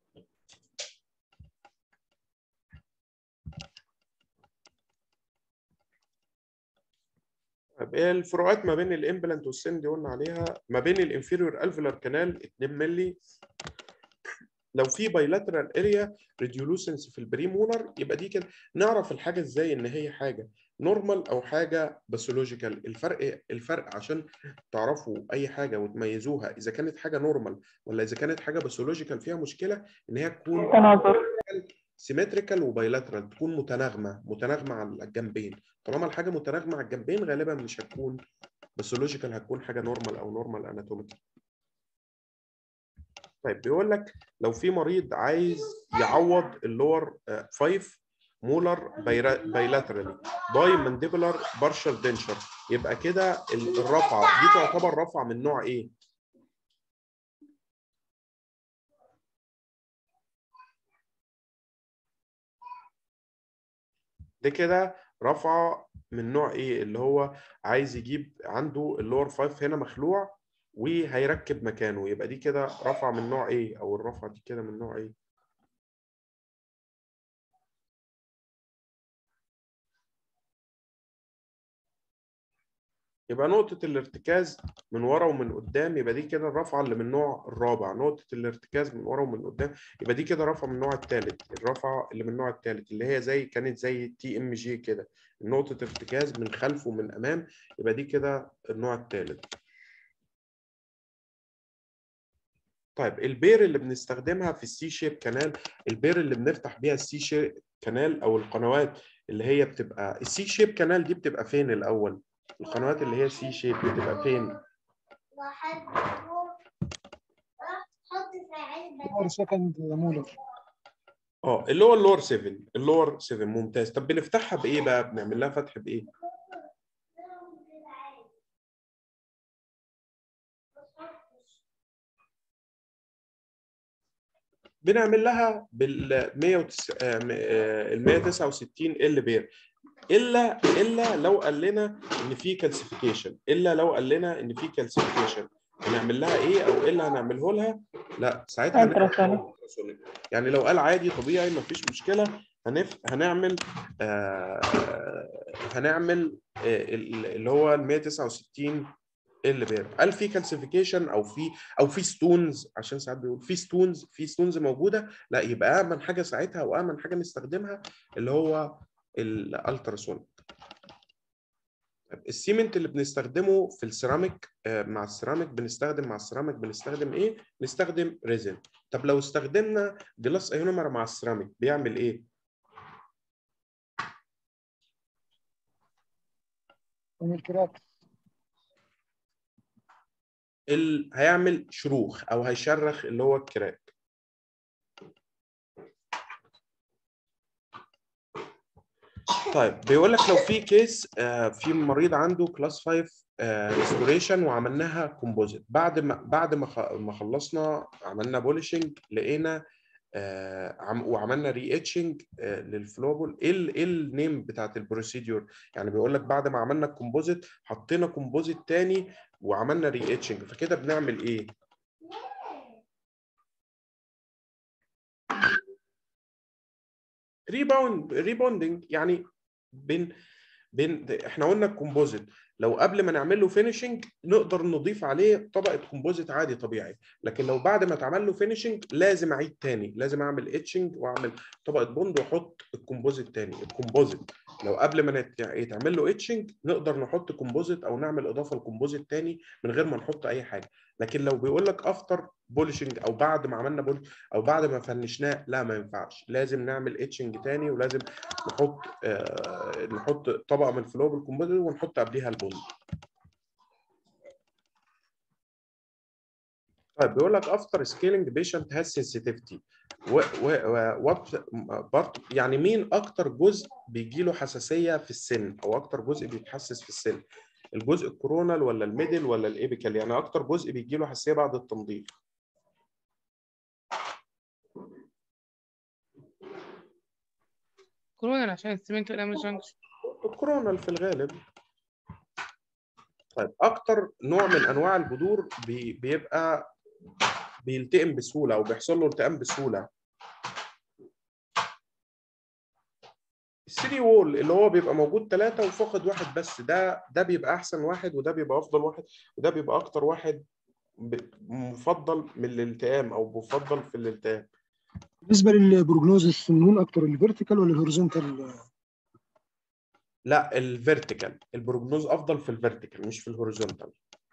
طيب ايه الفروقات ما بين الامبلانت والسن دي قلنا عليها ما بين الانفيريور الفيلر كانال 2 مللي لو في بايلاترال اريا ريديولوسنس في البريمولر يبقى دي كده نعرف الحاجه ازاي ان هي حاجه نورمال او حاجه باثولوجيكال الفرق الفرق عشان تعرفوا اي حاجه وتميزوها اذا كانت حاجه نورمال ولا اذا كانت حاجه باثولوجيكال فيها مشكله ان هي تكون تناظر سيمتريكال وبايلاترال تكون متناغمه متناغمه على الجنبين طالما الحاجه متناغمه على الجنبين غالبا مش هتكون باثولوجيكال هتكون حاجه نورمال او نورمال اناتوميكال طيب بيقول لك لو في مريض عايز يعوض اللور 5 مولر بايلاترالي باي مانديبولار بارشال دنشر يبقى كده ال- الرفعه دي تعتبر رفعه من نوع ايه؟ دي كده رفعه من نوع ايه اللي هو عايز يجيب عنده اللور 5 هنا مخلوع وهيركب مكانه يبقى دي كده رفعه من نوع ايه او الرفعه دي كده من نوع ايه يبقى نقطة الارتكاز من ورا ومن قدام يبقى دي كده الرفعة اللي من النوع الرابع نقطة الارتكاز من ورا ومن قدام يبقى دي كده رفعة من النوع الثالث الرفعة اللي من النوع الثالث اللي هي زي كانت زي التي ام جي كده نقطة ارتكاز من خلف ومن أمام يبقى دي كده النوع الثالث طيب البير اللي بنستخدمها في السي شيب كانال البير اللي بنفتح بيها السي شيب كانال او القنوات اللي هي بتبقى السي شيب كانال دي بتبقى فين الاول القنوات اللي هي سي شيب بتبقى فين اور سكند مولر اه اللي هو اللور 7 اللور 7 ممتاز طب بنفتحها بايه بقى بنعمل لها فتح بايه بنعمل لها بال 169 ال بير الا الا لو قال لنا ان في كالسيفيكيشن الا لو قال لنا ان في كالسيفيكيشن هنعمل لها ايه او ايه اللي هنعمله لها لا ساعتها هنعمل Ultrasonic. ultrasonic. يعني لو قال عادي طبيعي مفيش مشكله هنف... هنعمل آه... هنعمل آه... ال- اللي هو ال 169 اللي بير قال في كالسيفيكيشن او في او في ستونز عشان ساعات بيقول في ستونز في ستونز موجوده لا يبقى امن حاجه ساعتها وامن حاجه نستخدمها اللي هو الالتراسونيك طيب السيمنت اللي بنستخدمه في السيراميك آه، مع السيراميك بنستخدم مع السيراميك بنستخدم ايه؟ نستخدم ريزن طب لو استخدمنا جلاس ايونومر مع السيراميك بيعمل ايه؟ من الكراك ال... هيعمل شروخ او هيشرخ اللي هو الكراك طيب بيقول لك لو في كيس آه، في مريض عنده كلاس 5 ريستوريشن وعملناها كومبوزيت بعد ما بعد ما خ- ما خلصنا عملنا بوليشنج لقينا آه، عم- وعملنا ري اتشنج للفلوبول ايه ال- ايه النيم بتاعت البروسيدور يعني بيقول لك بعد ما عملنا الكومبوزيت حطينا كومبوزيت تاني وعملنا ري اتشنج فكده بنعمل ايه ريباوند ريبوندنج يعني بين بين احنا قلنا الكومبوزيت لو قبل ما نعمل له فينيشنج نقدر نضيف عليه طبقه كومبوزيت عادي طبيعي لكن لو بعد ما اتعمل له فينيشنج لازم اعيد تاني لازم اعمل اتشنج واعمل طبقه بوند واحط الكومبوزيت تاني الكومبوزيت لو قبل ما نت- يتعمل له اتشنج نقدر نحط كومبوزيت او نعمل اضافه لكومبوزيت تاني من غير ما نحط اي حاجه لكن لو بيقول لك افتر بولشنج او بعد ما عملنا بول او بعد ما فنشناه لا ما ينفعش لازم نعمل اتشنج تاني ولازم نحط آه نحط طبقه من فلو بالكومبوزيت ونحط قبليها البوند طيب بيقول لك افتر سكيلينج بيشنت هاز سنسيتيفيتي وات بارت يعني مين اكتر جزء بيجي له حساسيه في السن او اكتر جزء بيتحسس في السن الجزء الكورونال ولا الميدل ولا الايبيكال يعني اكتر جزء بيجي له حساسيه بعد التنظيف كورونا عشان السمنت والامل جانكشن الكورونال في الغالب طيب اكتر نوع من انواع البذور بي بيبقى بيلتئم بسهوله او بيحصل له التئام بسهوله السيري وول اللي هو بيبقى موجود ثلاثة وفاقد واحد بس ده ده بيبقى أحسن واحد وده بيبقى أفضل واحد وده بيبقى أكتر واحد ب- مفضل من الالتئام أو مفضل في الالتئام بالنسبه للبروجنوزس مين اكتر الفيرتيكال ولا الهوريزونتال لا الفيرتيكال البروجنوز أفضل في الفيرتيكال مش في الهوريزونتال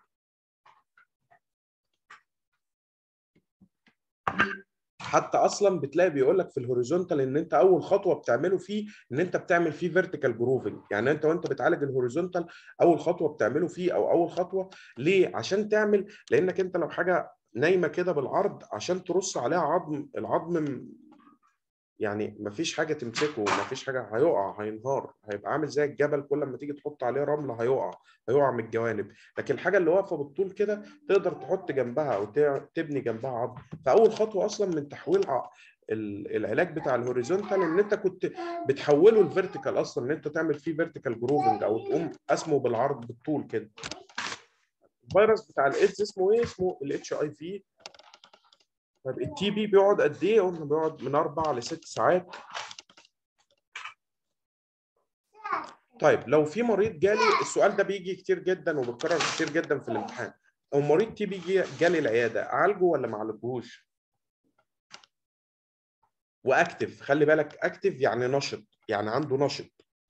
حتى اصلا بتلاقي بيقول لك في الهوريزونتال ان انت اول خطوه بتعمله فيه ان انت بتعمل فيه فيرتيكال جروفنج يعني انت وانت بتعالج الهوريزونتال اول خطوه بتعمله فيه او اول خطوه ليه عشان تعمل لانك انت لو حاجه نايمه كده بالعرض عشان ترص عليها عظم العظم م- يعني مفيش حاجه تمسكه مفيش حاجه هيقع هينهار هيبقى عامل زي الجبل كل ما تيجي تحط عليه رمل هيقع هيقع من الجوانب لكن الحاجه اللي واقفه بالطول كده تقدر تحط جنبها او ت- تبني جنبها عظم فاول خطوه اصلا من تحويل ع- ال- العلاج بتاع الهوريزونتال ان انت كنت بتحوله الفيرتيكال اصلا ان انت تعمل فيه فيرتيكال جروفنج او تقوم قسمه بالعرض بالطول كده الفيروس بتاع الايدز اسمه ايه؟ اسمه الاتش اي في طيب التي بي بيقعد قد ايه؟ قلنا بيقعد من اربع لست ساعات طيب لو في مريض جالي السؤال ده بيجي كتير جدا وبيتكرر كتير جدا في الامتحان لو مريض تي بي جي- جالي العياده اعالجه ولا ما اعالجهوش؟ واكتف خلي بالك اكتف يعني نشط يعني عنده نشط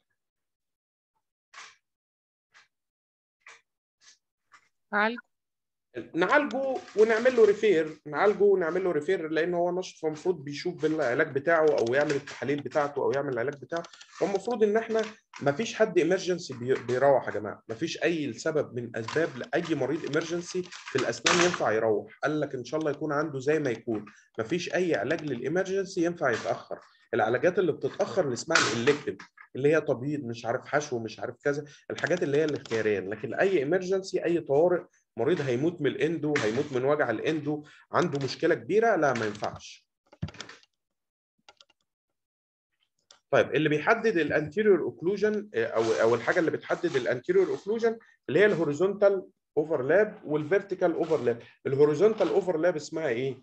عالج نعالجه ونعمل له ريفير نعالجه ونعمل له ريفير لان هو نشط فالمفروض بيشوف بالعلاج بتاعه او يعمل التحاليل بتاعته او يعمل العلاج بتاعه فالمفروض ان احنا ما فيش حد ايمرجنسي بيروح يا جماعه ما فيش اي سبب من اسباب لاي مريض ايمرجنسي في الاسنان ينفع يروح قال لك ان شاء الله يكون عنده زي ما يكون ما فيش اي علاج للايمرجنسي ينفع يتاخر العلاجات اللي بتتاخر اللي اسمها الالكتيف اللي هي تبييض مش عارف حشو مش عارف كذا الحاجات اللي هي الاختياريه لكن اي ايمرجنسي اي طوارئ مريض هيموت من الاندو هيموت من وجع الاندو عنده مشكله كبيره لا ما ينفعش طيب اللي بيحدد الانتيريور اوكلوجن او او الحاجه اللي بتحدد الانتيريور اوكلوجن اللي هي الهوريزونتال اوفرلاب والفيرتيكال اوفرلاب الهوريزونتال اوفرلاب اسمها ايه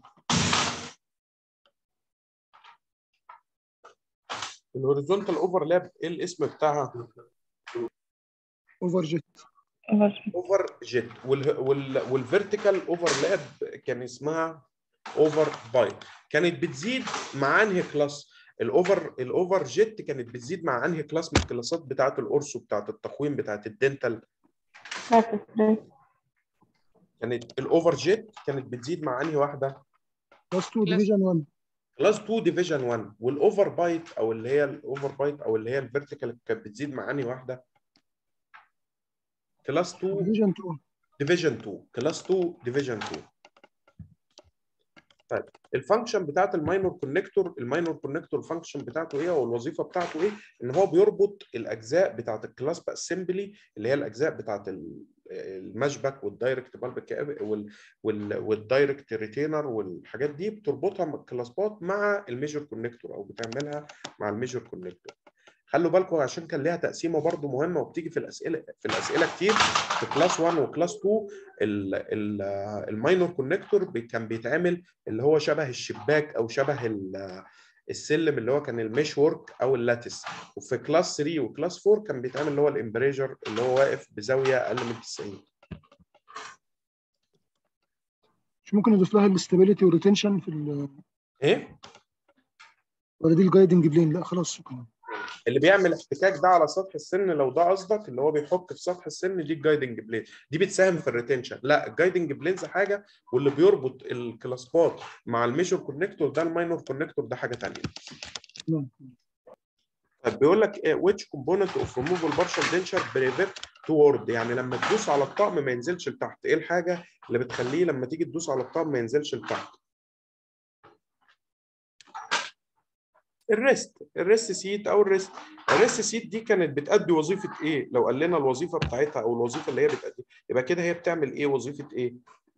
الهوريزونتال اوفرلاب ايه الاسم بتاعها اوفر جيت اوفر جيت والفيرتيكال اوفرلاب كان اسمها اوفر بايت كانت بتزيد مع انهي كلاس الاوفر الاوفر جيت كانت بتزيد مع انهي كلاس من الكلاسات بتاعه الاورسو بتاعه التقويم بتاعه الدنتال كانت الاوفر جيت كانت بتزيد مع انهي واحده بلس 2 ديفيجن 1 كلاس 2 ديفيجن 1 والاوفر بايت او اللي هي الاوفر بايت او اللي هي الفيرتيكال كانت بتزيد مع انهي واحده كلاس 2 ديفيجن 2 ديفيجن 2 كلاس 2 ديفيجن 2 طيب الفانكشن بتاعت الماينور كونكتور الماينور كونكتور الفانكشن بتاعته ايه او الوظيفه بتاعته ايه ان هو بيربط الاجزاء بتاعت الكلاس اسمبلي اللي هي الاجزاء بتاعت المشبك والدايركت بالب وال والدايركت ريتينر والحاجات دي بتربطها مع الكلاسبات مع الميجر كونكتور او بتعملها مع الميجر كونكتور خلوا بالكم عشان كان ليها تقسيمه برضو مهمه وبتيجي في الاسئله في الاسئله كتير في كلاس 1 وكلاس 2 الماينور كونكتور كان بيتعمل اللي هو شبه الشباك او شبه السلم اللي هو كان الميش وورك او اللاتس وفي كلاس 3 وكلاس 4 كان بيتعمل اللي هو الامبريجر اللي هو واقف بزاويه اقل من 90 مش ممكن نضيف لها الاستابيليتي والريتنشن في ال ايه ولا دي الجايدنج بلين لا خلاص شكرا اللي بيعمل احتكاك ده على سطح السن لو ده قصدك اللي هو بيحك في سطح السن دي الجايدنج بلين دي بتساهم في الريتنشن لا الجايدنج بلينز حاجه واللي بيربط الكلاسبات مع الميجور كونكتور ده الماينور كونكتور ده حاجه ثانيه تمام طيب بيقول لك ايه which component of removal partial denture prevent toward يعني لما تدوس على الطقم ما ينزلش لتحت ايه الحاجه اللي بتخليه لما تيجي تدوس على الطقم ما ينزلش لتحت الريست الريست سيت او الريست الريست سيت دي كانت بتأدي وظيفه ايه لو قال لنا الوظيفه بتاعتها او الوظيفه اللي هي بتأدي يبقى كده هي بتعمل ايه وظيفه ايه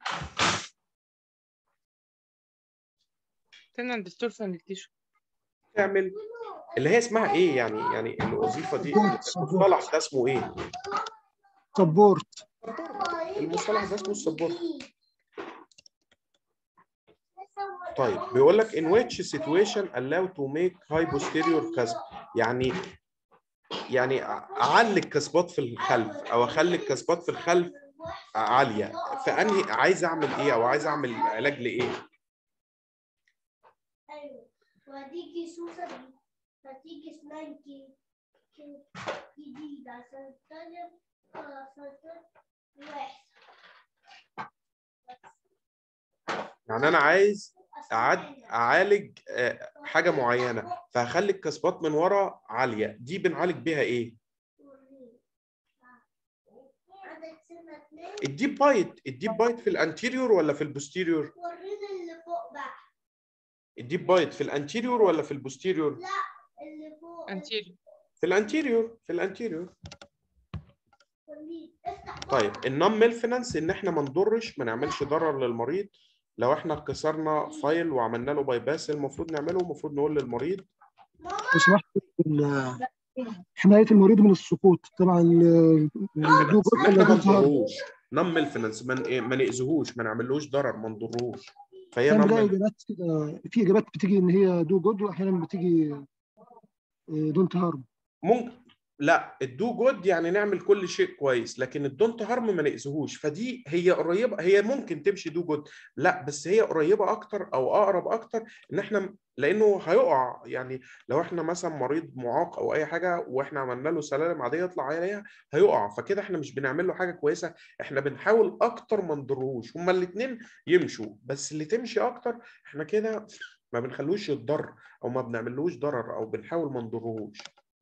تنن ديستورشن للتيشو تعمل اللي هي اسمها ايه يعني يعني الوظيفه دي المصطلح ده اسمه ايه سبورت المصطلح ده اسمه السبورت طيب بيقول لك in which situation allow to make high posterior cusp يعني يعني اعلي الكسبات في الخلف او اخلي الكسبات في الخلف عاليه فانهي عايز اعمل ايه او عايز اعمل علاج لايه ايوه وهتيجي سوسه هتيجي سنانكي جديدة عشان تتكلم عشان واحد يعني انا عايز أعد اعالج آه، حاجه معينه فهخلي الكسبات من ورا عاليه دي بنعالج بيها ايه عندك سنة اتنين الديب بايت الديب بايت في الانتيريور ولا في البوستيريور وريني اللي فوق بقى الديب بايت في الانتيريور ولا في البوستيريور اللي فوق انتيريور في الانتيريور في الانتيريور وريني. افتح بقى. طيب النون ميلفينانس ان احنا ما نضرش ما نعملش ضرر للمريض لو احنا كسرنا فايل وعملنا له باي باس المفروض نعمله المفروض نقول للمريض لو سمحت ال- حمايه المريض من السقوط طبعا ال- الدو جوت ما ولا احنا ما دو هارم نضروش نون ميلفينانس ما ن- ما ناذيهوش ما نعملوش ضرر ما نضروش فهي احيانا نون بلاقي ميل- اجابات كده في اجابات بتيجي ان هي دو جود واحيانا بتيجي دونت هارم ممكن لا الدو جود يعني نعمل كل شيء كويس لكن الدونت هارم ما نأذيهوش فدي هي قريبه هي ممكن تمشي دو جود لا بس هي قريبه اكتر او اقرب اكتر ان احنا لانه هيقع يعني لو احنا مثلا مريض معاق او اي حاجه واحنا عملنا له سلالم عاديه يطلع عليها هيقع فكده احنا مش بنعمل له حاجه كويسه احنا بنحاول اكتر ما نضرهوش هما الاثنين يمشوا بس اللي تمشي اكتر احنا كده ما بنخلوش يتضر او ما بنعملوش ضرر او بنحاول ما نضرهوش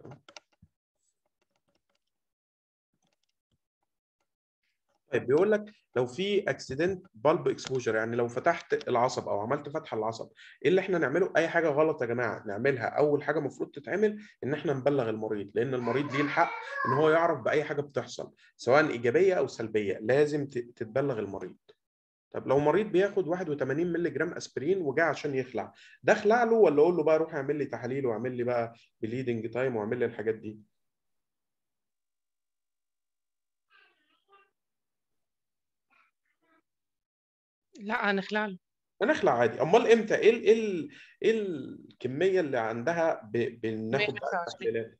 طيب بيقول لك لو في اكسيدنت بالب اكسبوجر يعني لو فتحت العصب او عملت فتحه العصب ايه اللي احنا نعمله اي حاجه غلط يا جماعه نعملها اول حاجه المفروض تتعمل ان احنا نبلغ المريض لان المريض ليه الحق ان هو يعرف باي حاجه بتحصل سواء ايجابيه او سلبيه لازم ت- تتبلغ المريض طب لو مريض بياخد 81 مللي جرام اسبرين وجا عشان يخلع ده اخلع له ولا اقول له بقى روح اعمل لي تحاليل واعمل لي بقى بليدنج تايم واعمل لي الحاجات دي لا هنخلع له هنخلع عادي امال امتى ايه ال- ايه ال- ايه الكميه اللي عندها ب- بناخد بقى 125. التحليلات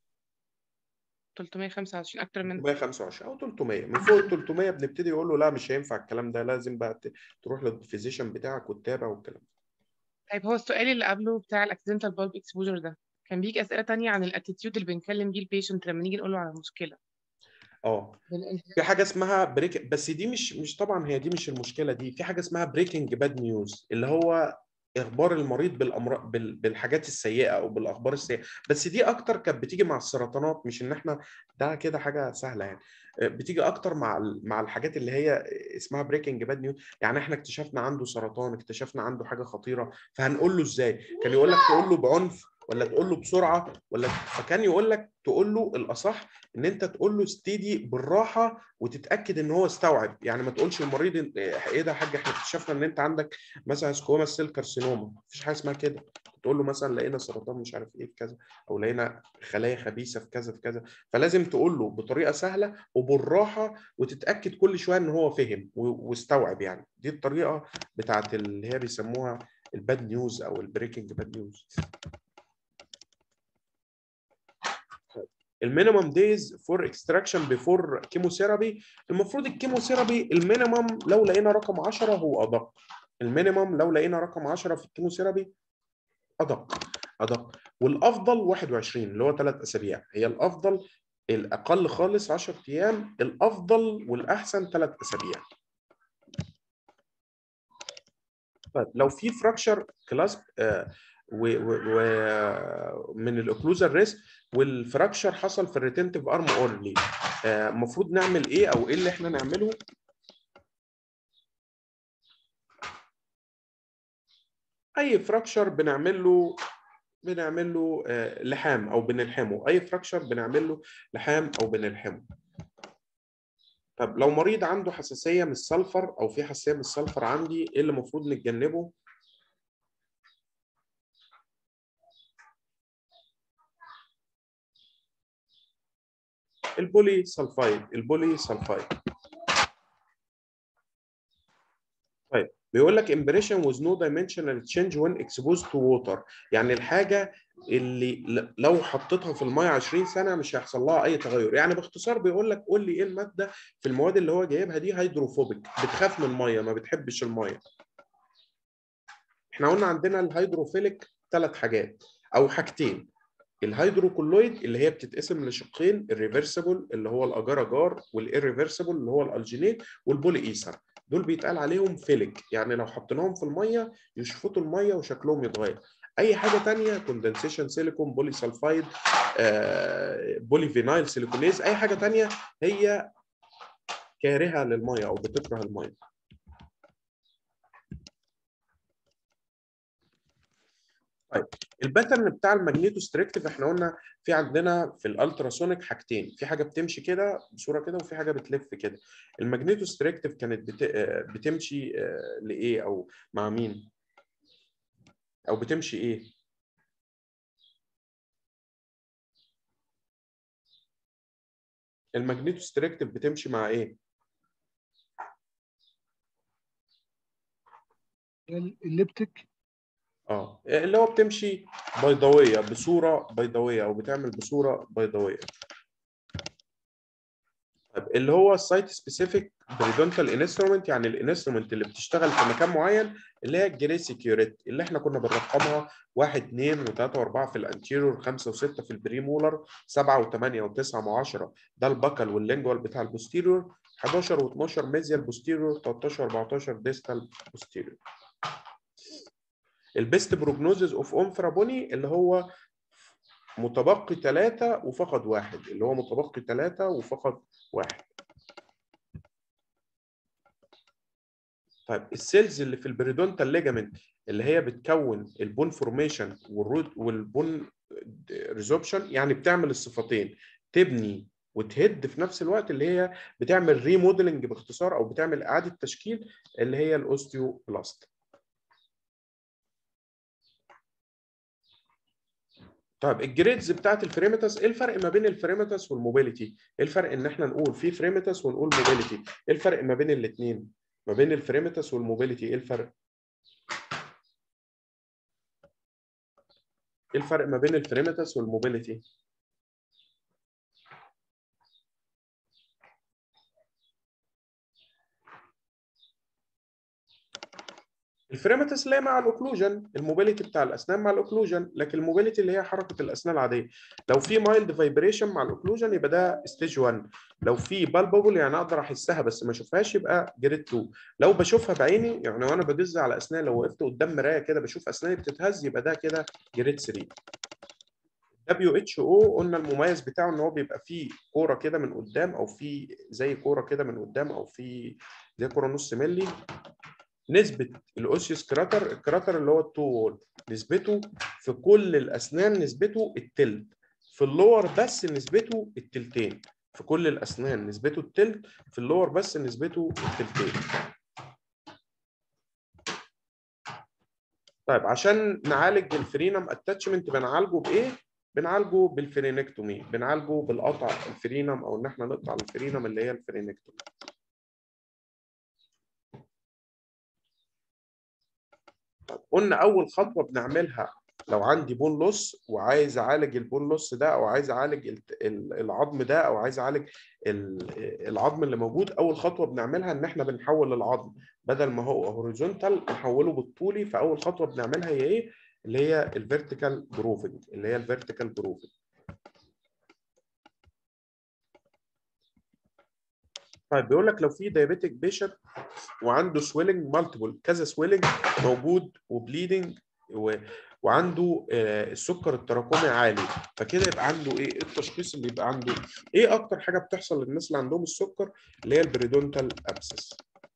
325 اكتر من 325 او 300 من فوق ال 300 بنبتدي يقول له لا مش هينفع الكلام ده لازم بقى ت- تروح للفيزيشن بتاعك وتتابع والكلام ده طيب هو السؤال اللي قبله بتاع الاكسيدنتال بالب اكسبوجر ده كان بيجي اسئله تانية عن الاتيتيود اللي بنكلم بيه البيشنت لما نيجي نقول له على مشكله اه في حاجه اسمها بريك بس دي مش مش طبعا هي دي مش المشكله دي في حاجه اسمها بريكنج باد نيوز اللي هو اخبار المريض بالامراض بال- بالحاجات السيئه او بالاخبار السيئه بس دي اكتر كانت بتيجي مع السرطانات مش ان احنا ده كده حاجه سهله يعني بتيجي اكتر مع ال- مع الحاجات اللي هي اسمها بريكنج باد نيوز يعني احنا اكتشفنا عنده سرطان اكتشفنا عنده حاجه خطيره فهنقول له ازاي كان يقول لك تقول له بعنف ولا تقول له بسرعه ولا فكان يقول لك تقول له الاصح ان انت تقول له استدي بالراحه وتتاكد ان هو استوعب يعني ما تقولش المريض إن- ايه ده يا حاج احنا اكتشفنا ان انت عندك مثلا سكوما سيل كارسينوما مفيش حاجه اسمها كده تقول له مثلا لقينا سرطان مش عارف ايه في كذا او لقينا خلايا خبيثه في كذا في كذا فلازم تقول له بطريقه سهله وبالراحه وتتاكد كل شويه ان هو فهم و- واستوعب يعني دي الطريقه بتاعت اللي هي بيسموها الباد نيوز او البريكنج باد نيوز المينيمم دايز فور اكستراكشن بيفور كيموثيرابي المفروض الكيموثيرابي المينيمم لو لقينا رقم 10 هو ادق المينيمم لو لقينا رقم 10 في الكيموثيرابي ادق ادق والافضل 21 اللي هو ثلاث اسابيع هي الافضل الاقل خالص 10 ايام الافضل والاحسن ثلاث اسابيع طيب لو في فراكشر كلاس ومن الاوكلوزال ريسك والفراكشر حصل في الريتنتيف ارم اورلي المفروض نعمل ايه او ايه اللي احنا نعمله اي فراكشر بنعمل له بنعمل له آه، لحام او بنلحمه اي فراكشر بنعمل له لحام او بنلحمه طب لو مريض عنده حساسيه من السلفر او في حساسيه من السلفر عندي ايه اللي المفروض نتجنبه البولي سلفايد البولي سلفايد طيب بيقول لك impression with no dimensional change when exposed to water يعني الحاجه اللي ل- لو حطيتها في الميه 20 سنه مش هيحصل لها اي تغير يعني باختصار بيقول لك قول لي ايه الماده في المواد اللي هو جايبها دي هيدروفوبيك بتخاف من الميه ما بتحبش الميه احنا قلنا عندنا الهيدروفيليك ثلاث حاجات او حاجتين الهيدروكولويد اللي هي بتتقسم لشقين الريفرسبل اللي هو الاجار اجار والإيريفرسبل اللي هو الالجينيت والبولي ايثر دول بيتقال عليهم فيليك يعني لو حطيناهم في الميه يشفطوا الميه وشكلهم يتغير اي حاجه تانية كوندنسيشن سيليكون بولي سلفايد آه، بولي فينايل سيليكونيز اي حاجه تانية هي كارهه للميه او بتكره الميه طيب الباترن بتاع الماجنيتو ستريكتيف احنا قلنا في عندنا في الالتراسونيك حاجتين في حاجه بتمشي كده بصوره كده وفي حاجه بتلف كده الماجنيتو ستريكتيف كانت بت... آه، بتمشي آه، لايه او مع مين او بتمشي ايه الماجنيتو ستريكتيف بتمشي مع ايه الليبتيك اه اللي هو بتمشي بيضاويه بصوره بيضاويه او بتعمل بصوره بيضاويه طيب اللي هو السايت سبيسيفيك بريدونتال انسترومنت يعني الانسترومنت اللي بتشتغل في مكان معين اللي هي الجريسي كيوريت اللي احنا كنا بنرقمها 1 2 و3 و4 في الانتيريور 5 و6 في البريمولر 7 و8 و9 و10 ده البكل واللينجوال بتاع البوستيريور 11 و12 ميزيال بوستيريور 13 14 ديستال بوستيريور البيست بروجنوزز اوف انفرابوني اللي هو متبقي ثلاثة وفقد واحد اللي هو متبقي ثلاثة وفقد واحد طيب السيلز اللي في البريدونتال ليجامنت اللي هي بتكون البون فورميشن والرود والبون ريزوبشن يعني بتعمل الصفتين تبني وتهد في نفس الوقت اللي هي بتعمل ريموديلنج باختصار او بتعمل اعاده تشكيل اللي هي الاوستيوبلاست طيب الجريدز بتاعت الفريمتاس ايه الفرق ما بين الفريمتاس والموبيليتي؟ ايه الفرق ان احنا نقول في فريمتاس ونقول موبيليتي؟ ايه الفرق ما بين الاثنين؟ ما بين الفريمتاس والموبيليتي ايه الفرق؟ ايه الفرق ما بين الفريمتاس والموبيليتي؟ الفريمتس اللي هي مع الاوكلوجن الموبيليتي بتاع الاسنان مع الاوكلوجن لكن الموبيليتي اللي هي حركه الاسنان العاديه لو في مايلد فايبريشن مع الاوكلوجن يبقى ده ستيج 1 لو في بالبابل يعني اقدر احسها بس ما اشوفهاش يبقى جريد 2 لو بشوفها بعيني يعني وانا بدز على اسنان لو وقفت قدام مرايه كده بشوف اسناني بتتهز يبقى ده كده جريد 3 دبليو اتش او قلنا المميز بتاعه ان هو بيبقى فيه كوره كده من قدام او في زي كوره كده من قدام او في زي كوره نص ملي نسبة الأوسيوس كراتر الكراتر اللي هو التو وول نسبته في كل الأسنان نسبته التلت في اللور بس نسبته التلتين في كل الأسنان نسبته التلت في اللور بس نسبته التلتين طيب عشان نعالج الفرينم اتاتشمنت بنعالجه بايه؟ بنعالجه بالفرينكتومي بنعالجه بالقطع الفرينم او ان احنا نقطع الفرينم اللي هي الفرينكتومي قلنا اول خطوه بنعملها لو عندي بون لوس وعايز اعالج البون لوس ده او عايز اعالج العظم ده او عايز اعالج العظم اللي موجود اول خطوه بنعملها ان احنا بنحول العظم بدل ما هو هوريزونتال نحوله بالطولي فاول خطوه بنعملها هي ايه اللي هي الفيرتيكال بروفنج اللي هي الفيرتيكال بروفنج طيب بيقول لك لو في دايابيتك بيشنت وعنده سويلنج مالتيبل كذا سويلنج موجود وبليدنج و... وعنده آه السكر التراكمي عالي فكده يبقى عنده ايه التشخيص اللي يبقى عنده ايه اكتر حاجه بتحصل للناس اللي عندهم السكر اللي هي البريدونتال ابسس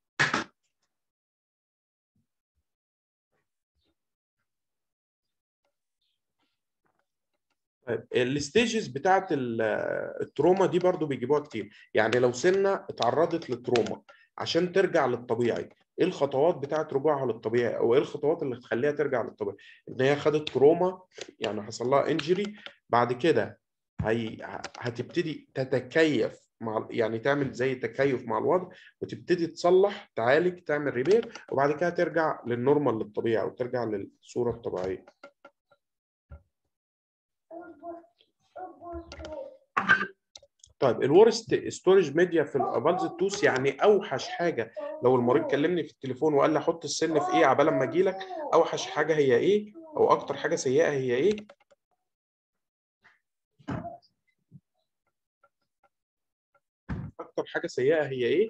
طيب الستيجز بتاعت التروما دي برضو بيجيبوها كتير يعني لو سنه اتعرضت للتروما عشان ترجع للطبيعي ايه الخطوات بتاعت رجوعها للطبيعي او ايه الخطوات اللي تخليها ترجع للطبيعي ان هي خدت تروما يعني حصل لها انجري بعد كده هي هتبتدي تتكيف مع يعني تعمل زي تكيف مع الوضع وتبتدي تصلح تعالج تعمل ريبير وبعد كده ترجع للنورمال للطبيعي او ترجع للصوره الطبيعيه طيب الورست ستورج ميديا في الابالز التوس يعني اوحش حاجه لو المريض كلمني في التليفون وقال لي حط السن في ايه عبال ما اجي لك اوحش حاجه هي ايه او اكتر حاجه سيئه هي ايه اكتر حاجه سيئه هي ايه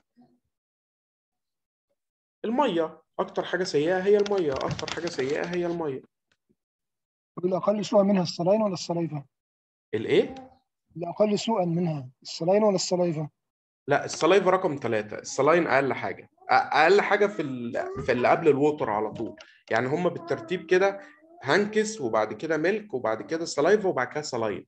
الميه اكتر حاجه سيئه هي الميه اكتر حاجه سيئه هي الميه والأقل سوءا منها الصلاين ولا الصلايفة؟ الايه الأقل سوءا منها الصلاين ولا الصلايفة؟ لا السلايفا رقم ثلاثة السلاين أقل حاجة أ- أقل حاجة في ال... في اللي قبل الووتر على طول يعني هم بالترتيب كده هانكس وبعد كده ميلك وبعد كده سلايفا وبعد كده سلاين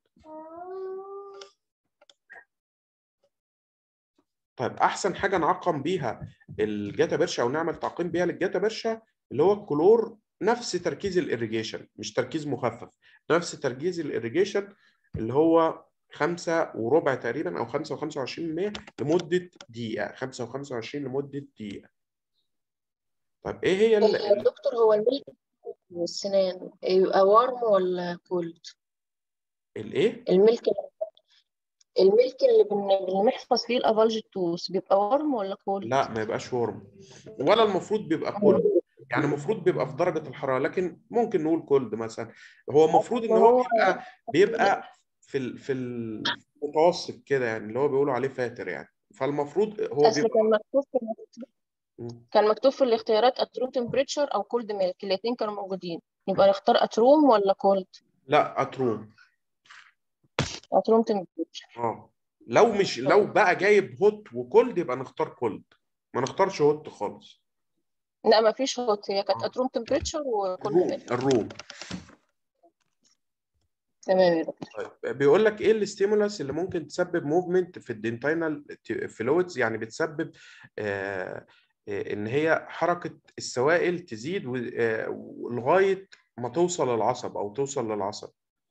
طيب أحسن حاجة نعقم بيها الجاتا برشا أو نعمل تعقيم بيها للجاتا برشا اللي هو الكلور نفس تركيز الإريجيشن مش تركيز مخفف نفس تركيز الإريجيشن اللي هو خمسة وربع تقريبا أو خمسة وخمسة وعشرين من مية لمدة دقيقة خمسة وخمسة وعشرين لمدة دقيقة طيب إيه هي ال... يا دكتور هو الملك والسنان يبقى وارم ولا كولد الإيه؟ الملك الملك اللي بن- بنحفظ فيه الافالجيتوس بيبقى وارم ولا كولد لا ما يبقاش ورم ولا المفروض بيبقى كولد يعني المفروض بيبقى في درجة الحرارة لكن ممكن نقول كولد مثلا هو المفروض إن هو هو- بيبقى بيبقى في ال... في المتوسط كده يعني اللي هو بيقولوا عليه فاتر يعني فالمفروض هو اصل بيبقى كان مكتوب في مم. كان مكتوب في الاختيارات اتروم تمبريتشر او كولد ميلك الاثنين كانوا موجودين يبقى نختار اتروم ولا كولد لا اتروم اتروم تمبريتشر اه لو مش لو بقى جايب هوت وكولد يبقى نختار كولد ما نختارش هوت خالص لا ما فيش هوت هي كانت آه. اتروم تمبريتشر وكولد الروم ميلك الروم تمام يا دكتور طيب بيقول لك ايه الاستيمولاس اللي ممكن تسبب موفمنت في الدنتينال فلويدز يعني بتسبب آه آه، ان هي حركه السوائل تزيد و- آه، لغايه ما توصل للعصب او توصل للعصب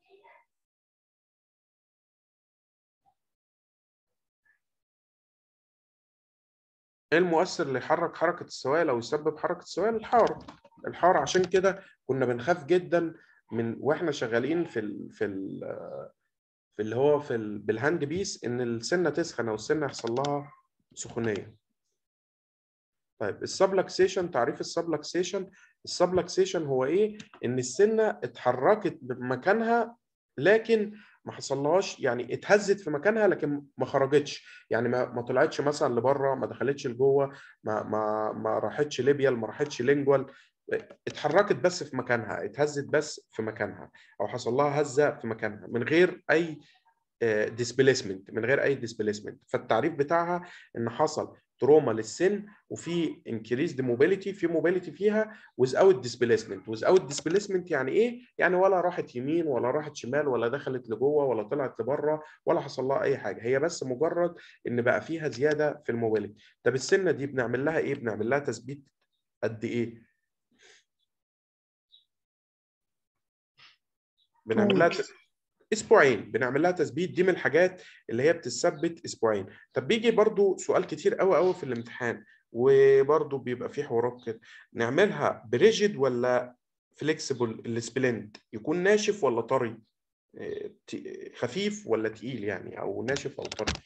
ايه المؤثر اللي يحرك حركه السوائل او يسبب حركه السوائل الحار الحار عشان كده كنا بنخاف جدا من واحنا شغالين في ال في ال في اللي هو في ال بالهاند بيس ان السنه تسخن او السنه يحصل لها سخونيه طيب السبلكسيشن تعريف السبلكسيشن السبلكسيشن هو ايه ان السنه اتحركت بمكانها لكن ما حصلهاش يعني اتهزت في مكانها لكن ما خرجتش يعني ما ما طلعتش مثلا لبره ما دخلتش لجوه ما ما ما راحتش ليبيال ما راحتش لينجوال اتحركت بس في مكانها اتهزت بس في مكانها او حصل لها هزه في مكانها من غير اي ديسبيسمنت من غير اي ديسبيسمنت فالتعريف بتاعها ان حصل تروما للسن وفي انكريزد موبيليتي في موبيليتي فيها without displacement without displacement يعني ايه يعني ولا راحت يمين ولا راحت شمال ولا دخلت لجوه ولا طلعت لبره ولا حصل لها اي حاجه هي بس مجرد ان بقى فيها زياده في الموبيليتي طب السنه دي بنعمل لها ايه بنعمل لها تثبيت قد ايه بنعمل لها ت- اسبوعين بنعمل لها تثبيت دي من الحاجات اللي هي بتثبت اسبوعين طب بيجي برضو سؤال كتير قوي قوي في الامتحان وبرضو بيبقى فيه حوارات كده نعملها بريجيد ولا فليكسيبل السبلنت يكون ناشف ولا طري إيه، ت- خفيف ولا تقيل يعني او ناشف او طري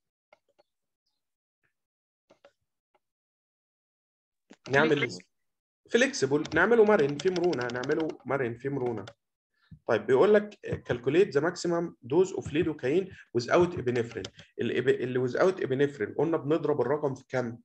نعمل فليكسيبل نعمله مرن في مرونه نعمله مرن في مرونه طيب بيقول لك calculate the maximum dose of lidocaine without epinephrine الإب- اللي without epinephrine قلنا بنضرب الرقم في كام؟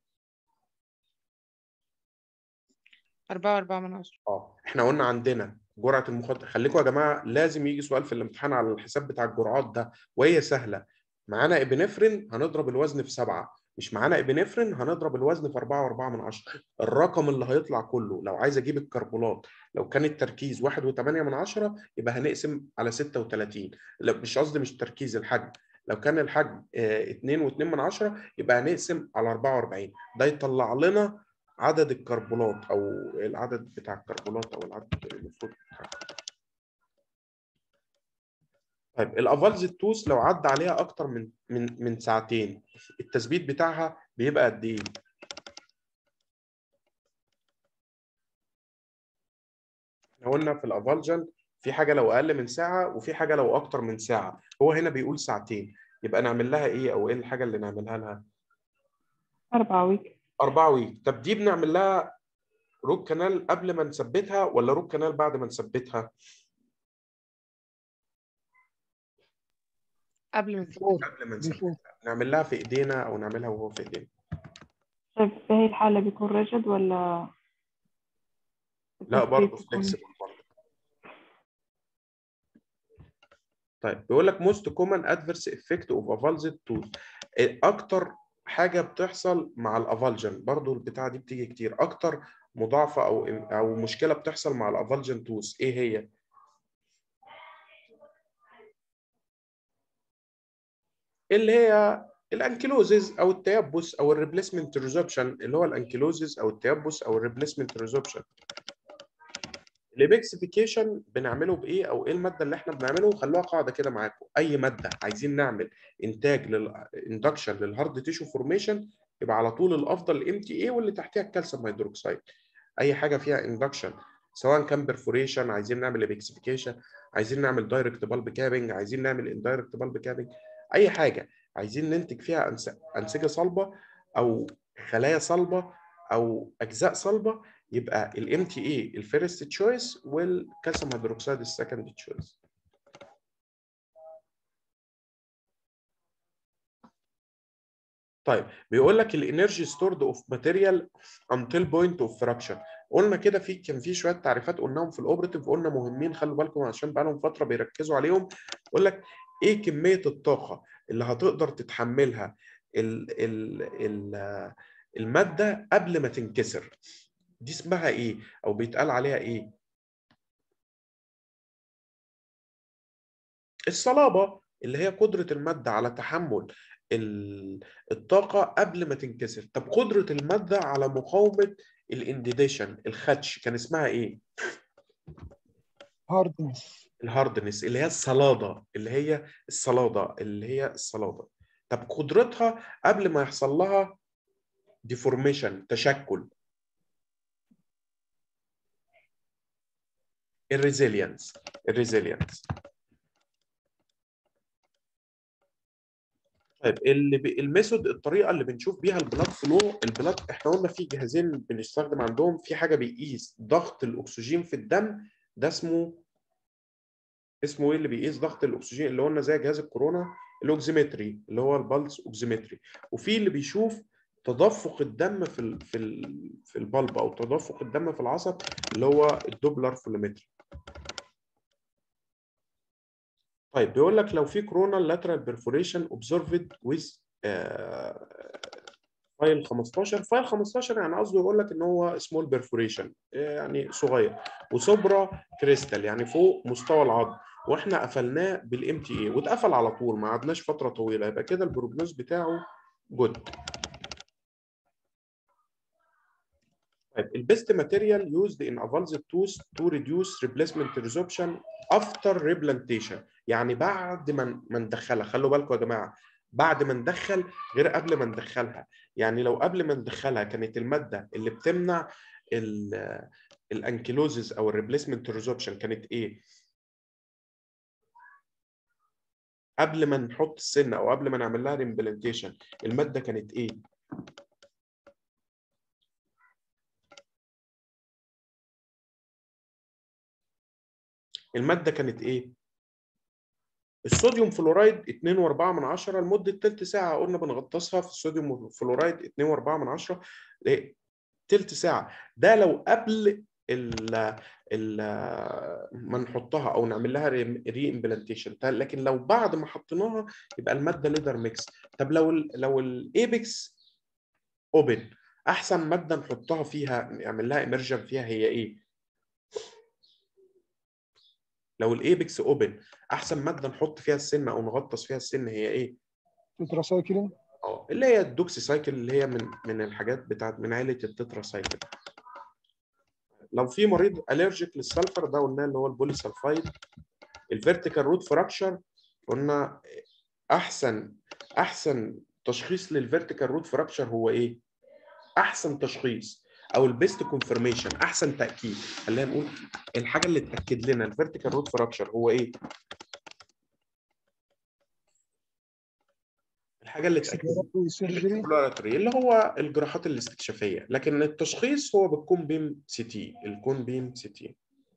أربعة وأربعة من عشرة اه احنا قلنا عندنا جرعه المخدر خليكم يا جماعه لازم يجي سؤال في الامتحان على الحساب بتاع الجرعات ده وهي سهله معانا ابنفرين هنضرب الوزن في سبعه مش معانا ابنفرين هنضرب الوزن في أربعة وأربعة من عشرة الرقم اللي هيطلع كله لو عايز أجيب الكربونات لو كان التركيز واحد وثمانية من عشرة يبقى هنقسم على ستة وتلاتين لا مش قصدي مش تركيز الحجم لو كان الحجم آه، اتنين واتنين من عشرة يبقى هنقسم على أربعة وأربعين ده يطلع لنا عدد الكربونات أو العدد بتاع الكربونات أو العدد المفروض بتاع طيب الافالزيتوس لو عدى عليها اكتر من من من ساعتين التثبيت بتاعها بيبقى قد ايه؟ احنا قلنا في الافالجن في حاجه لو اقل من ساعه وفي حاجه لو اكتر من ساعه هو هنا بيقول ساعتين يبقى نعمل لها ايه او ايه الحاجه اللي نعملها لها؟ أربعة ويك أربعة ويك طب دي بنعمل لها روت كانال قبل ما نثبتها ولا روت كانال بعد ما نثبتها؟ قبل ما فور قبل ما دي نثبتها فور نعمل لها في ايدينا او نعملها وهو في ايدينا طيب في هي الحالة بيكون رجد ولا لا برضه التثبيت بيكون- فليكسبل برضه طيب بيقول لك most common adverse effect of a valved tooth اكتر حاجه بتحصل مع الافالجن برضو البتاعه دي بتيجي كتير اكتر مضاعفه او او مشكله بتحصل مع الافالجن توس ايه هي اللي هي الانكيلوزز او التيبس او الريبليسمنت ريزوبشن اللي هو الانكيلوزز او التيبس او الريبليسمنت ريزوبشن الابيكسيفيكيشن بنعمله بايه او ايه الماده اللي احنا بنعمله خلوها قاعده كده معاكم اي ماده عايزين نعمل انتاج للاندكشن للهارد تيشو فورميشن يبقى على طول الافضل الام تي اي واللي تحتها الكالسيوم هيدروكسيد اي حاجه فيها اندكشن سواء كان برفوريشن عايزين نعمل ابيكسيفيكيشن عايزين نعمل دايركت بالب كابنج عايزين نعمل اندايركت بالب كابنج اي حاجه عايزين ننتج فيها انسجه صلبه او خلايا صلبه او اجزاء صلبه يبقى الام تي اي الفيرست تشويس والكالسيوم هيدروكسيد السكند تشويس طيب بيقول لك الانرجي ستورد اوف ماتيريال انتل بوينت اوف فراكشن قلنا كده في كان في شويه تعريفات قلناهم في الاوبريتيف قلنا مهمين خلوا بالكم عشان بقى لهم فتره بيركزوا عليهم يقول لك ايه كميه الطاقه اللي هتقدر تتحملها ال ال ال الماده قبل ما تنكسر دي اسمها ايه او بيتقال عليها ايه الصلابه اللي هي قدره الماده على تحمل الطاقه قبل ما تنكسر طب قدره الماده على مقاومه الانديديشن الخدش كان اسمها ايه هاردنس الهاردنس اللي هي الصلاده اللي هي الصلاده اللي هي الصلاده طب قدرتها قبل ما يحصل لها ديفورميشن تشكل الريزيلينس الريزيلينس طيب اللي ب... الميثود الطريقه اللي بنشوف بيها البلاد فلو البلاد احنا قلنا في جهازين بنستخدم عندهم في حاجه بيقيس ضغط الاكسجين في الدم ده اسمه اسمه ايه اللي بيقيس ضغط الاكسجين اللي قلنا زي جهاز الكورونا الاوكسيمتري اللي هو البلس اوكسيمتري وفي اللي بيشوف تدفق الدم في ال في ال في البلب او تدفق الدم في العصب اللي هو الدوبلر فلومتري طيب بيقول لك لو في كورونال لاترال بيرفوريشن اوبزرفد ويز فايل 15 فايل 15 يعني قصده يقول لك ان هو سمول بيرفوريشن يعني صغير وسوبرا كريستال يعني فوق مستوى العظم واحنا قفلناه بالام تي اي واتقفل على طول ما قعدناش فتره طويله يبقى كده البروجنوز بتاعه جود طيب البيست ماتيريال يوزد ان افالزد توث تو ريديوس ريبليسمنت ريزوبشن افتر ريبلانتيشن يعني بعد ما ما ندخلها خلوا بالكم يا جماعه بعد ما ندخل غير قبل ما ندخلها يعني لو قبل ما ندخلها كانت الماده اللي بتمنع الانكيلوزز او الريبليسمنت ريزوبشن كانت ايه قبل ما نحط السن او قبل ما نعمل لها ريمبلانتيشن الماده كانت ايه الماده كانت ايه الصوديوم فلورايد 2.4 من 10 لمده ثلث ساعه قلنا بنغطسها في الصوديوم فلورايد 2.4 من 10 ثلث ساعه ده لو قبل ال ال ما نحطها او نعمل لها ري امبلانتيشن لكن لو بعد ما حطيناها يبقى الماده ليدر ميكس طب لو ال لو الايبكس اوبن احسن ماده نحطها فيها نعمل لها امرجن فيها هي ايه لو الايبكس اوبن احسن ماده نحط فيها السن او نغطس فيها السن هي ايه تتراسايكلين اه اللي هي الدوكسي سايكل اللي هي من من الحاجات بتاعت من عائله التترا سايكل لو في مريض الرجيك للسلفر ده قلنا اللي هو البولي سلفايد الفيرتيكال روت فراكشر قلنا احسن احسن تشخيص للفيرتيكال روت فراكشر هو ايه احسن تشخيص او البيست كونفirmation احسن تاكيد خلينا نقول الحاجه اللي تاكد لنا الفيرتيكال روت فراكشر هو ايه الحاجه اللي تاكد اللي هو الجراحات الاستكشافيه لكن التشخيص هو بالكون بيم سي تي الكون بيم سي تي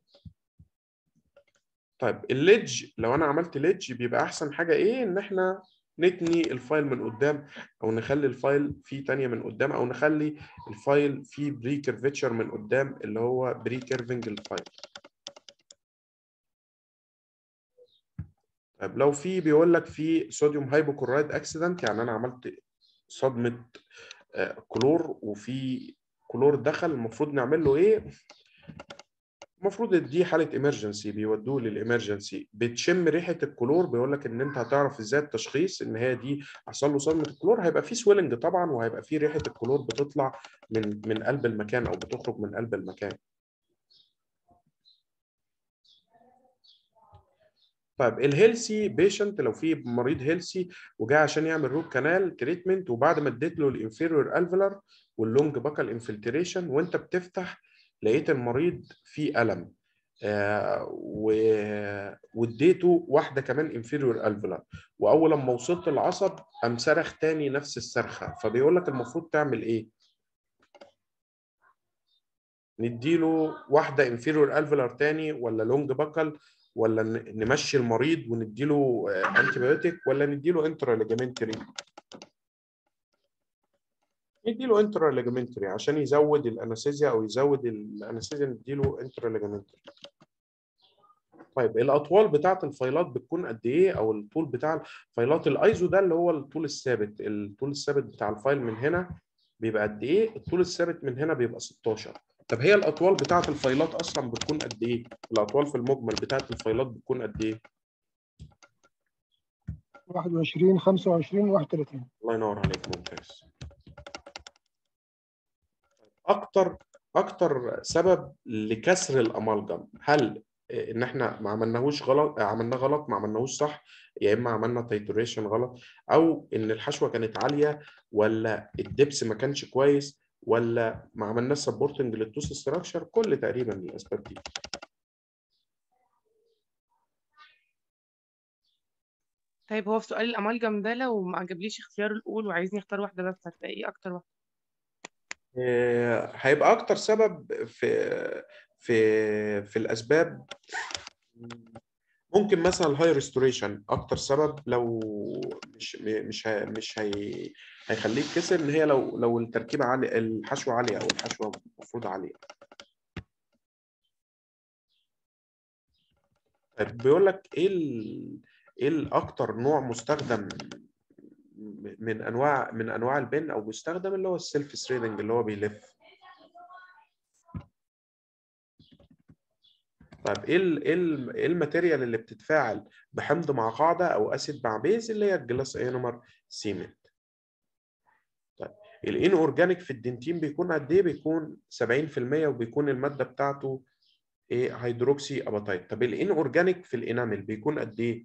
طيب الليدج لو انا عملت ليدج بيبقى احسن حاجه ايه ان احنا نتني الفايل من قدام او نخلي الفايل فيه تانية من قدام او نخلي الفايل فيه بري كيرفتشر من قدام اللي هو بري كيرفنج الفايل طيب لو في بيقول لك في صوديوم هايبوكلورايد اكسيدنت يعني انا عملت صدمه آه، كلور وفي كلور دخل المفروض نعمل له ايه المفروض دي حاله ايمرجنسي بيودوه للامرجنسي بتشم ريحه الكلور بيقول لك ان انت هتعرف ازاي التشخيص ان هي دي حصل له صدمه الكلور هيبقى في سويلنج طبعا وهيبقى في ريحه الكلور بتطلع من من قلب المكان او بتخرج من قلب المكان طيب الهيلسي بيشنت لو في مريض هيلسي وجاي عشان يعمل روت كانال تريتمنت وبعد ما اديت له الانفيريور الفلر واللونج باكال انفلتريشن وانت بتفتح لقيت المريض فيه الم آه و... واديته واحده كمان انفيريور الفلر واول لما وصلت العصب قام صرخ تاني نفس الصرخه فبيقول لك المفروض تعمل ايه؟ نديله واحده انفيريور الفلر تاني ولا لونج باكال ولا ن- نمشي المريض ونديله انتي بايوتيك ولا نديله انترا ليجامنتري نديله انترا ليجامنتري عشان يزود الانستيزيا او يزود الانستيزيا نديله انترا ليجامنتري طيب الاطوال بتاعه الفايلات بتكون قد ايه او الطول بتاع الفايلات الايزو ده اللي هو الطول الثابت الطول الثابت بتاع الفايل من هنا بيبقى قد ايه الطول الثابت من هنا بيبقى 16 طب هي الاطوال بتاعه الفايلات اصلا بتكون قد ايه الاطوال في المجمل بتاعه الفايلات بتكون قد ايه 21 25 31 الله ينور عليك ممتاز اكتر اكتر سبب لكسر الامالجم هل ان احنا ما عملناهوش غلط عملناه غلط ما عملناهوش صح يا اما عملنا تيتوريشن غلط او ان الحشوه كانت عاليه ولا الدبس ما كانش كويس ولا ما عملناش سبورتنج للتوس ستراكشر كل تقريبا الاسباب دي طيب هو في سؤال الأمالجم ده لو ما عجبليش اختيار الأول وعايزني اختار واحدة بس هتبقى ايه أكتر واحدة؟ آه، هيبقى اكتر سبب في في في الاسباب ممكن مثلا الهاي ريستوريشن اكتر سبب لو مش مش هي مش هي هيخليك كسر ان هي لو لو التركيبه عاليه الحشوه عاليه او الحشوه المفروض عاليه طيب بيقول لك ايه ال... ايه الاكتر نوع مستخدم من انواع من انواع البن او بيستخدم اللي هو السيلف ثريدنج اللي هو بيلف طيب ايه ال ايه ال ايه الماتيريال اللي بتتفاعل بحمض مع قاعده او اسيد مع بيز اللي هي الجلاس ايونومر سيمنت طيب الان اورجانيك في الدنتين بيكون قد ايه بيكون 70% وبيكون الماده بتاعته ايه هيدروكسي اباتايت طب الان اورجانيك في الانامل بيكون قد ايه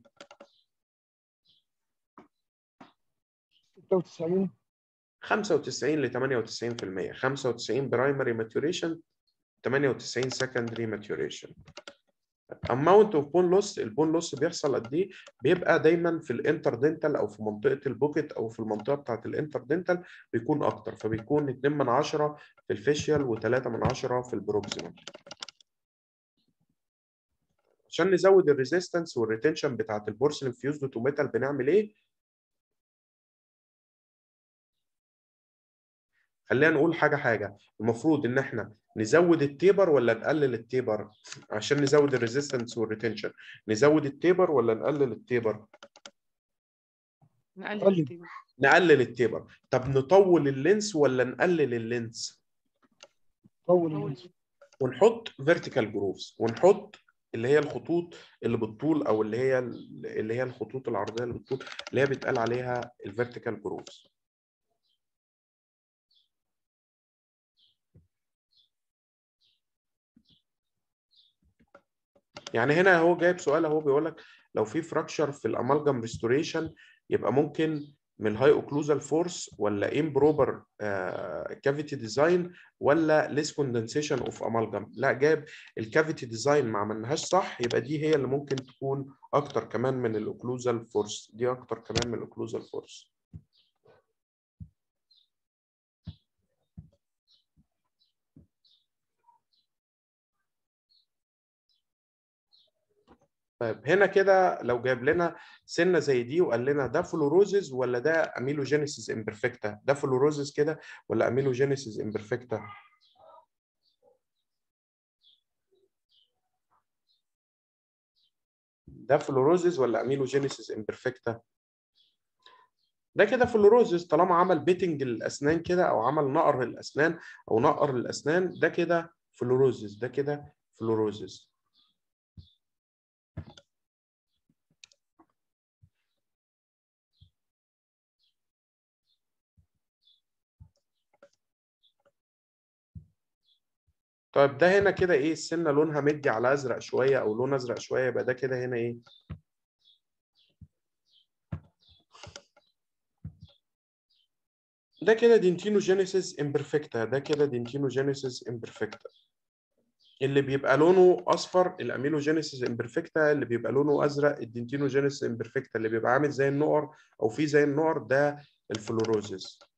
96 95 ل 98% 95 برايمري ماتوريشن 98 سكندري ماتوريشن اماونت اوف بون لوس البون لوس بيحصل قد ايه بيبقى دايما في الانتردنتال او في منطقه البوكيت او في المنطقه بتاعه الانتردنتال بيكون اكتر فبيكون 2 من 10 في الفيشيال و3 من 10 في البروكسيمال عشان نزود الريزيستنس والريتنشن بتاعه البورسلين فيوزد تو ميتال بنعمل ايه خلينا نقول حاجه حاجه المفروض ان احنا نزود التيبر ولا نقلل التيبر عشان نزود الريزيستنس والريتنشن نزود التيبر ولا نقلل التيبر نقلل قلل. التيبر نقلل التيبر طب نطول اللينس ولا نقلل اللينس طول طول اللينس ونحط فيرتيكال جروفز ونحط اللي هي الخطوط اللي بالطول او اللي هي اللي هي الخطوط العرضيه اللي بالطول اللي هي بيتقال عليها الفيرتيكال جروفز يعني هنا هو جايب سؤال اهو بيقول لك لو في فراكشر في الامالجم ريستوريشن يبقى ممكن من الهاي اوكلوزال فورس ولا امبروبر كافيتي ديزاين ولا ليس كوندنسيشن اوف امالجم لا جاب الكافيتي ديزاين ما عملناهاش صح يبقى دي هي اللي ممكن تكون اكتر كمان من الاوكلوزال فورس دي اكتر كمان من الاوكلوزال فورس طيب هنا كده لو جايب لنا سنه زي دي وقال لنا ده فلوروزز ولا ده اميلوجينيسيس امبرفكتا ده فلوروزز كده ولا اميلوجينيسيس امبرفكتا ده فلوروزز ولا اميلوجينيسيس امبرفكتا ده كده فلوروزس طالما عمل بيتنج للاسنان كده او عمل نقر للاسنان او نقر للاسنان ده كده فلوروزس ده كده فلوروزس طيب ده هنا كده ايه السنه لونها مدي على ازرق شويه او لون ازرق شويه يبقى ده كده هنا ايه ده كده دينتينوجينيسيس امبرفكتا ده كده دينتينوجينيسيس امبرفكتا اللي بيبقى لونه اصفر الاميلوجينيسيس امبرفكتا اللي بيبقى لونه ازرق الدينتينوجينيسيس امبرفكتا اللي بيبقى عامل زي النقر او فيه زي النقر ده الفلوروزيس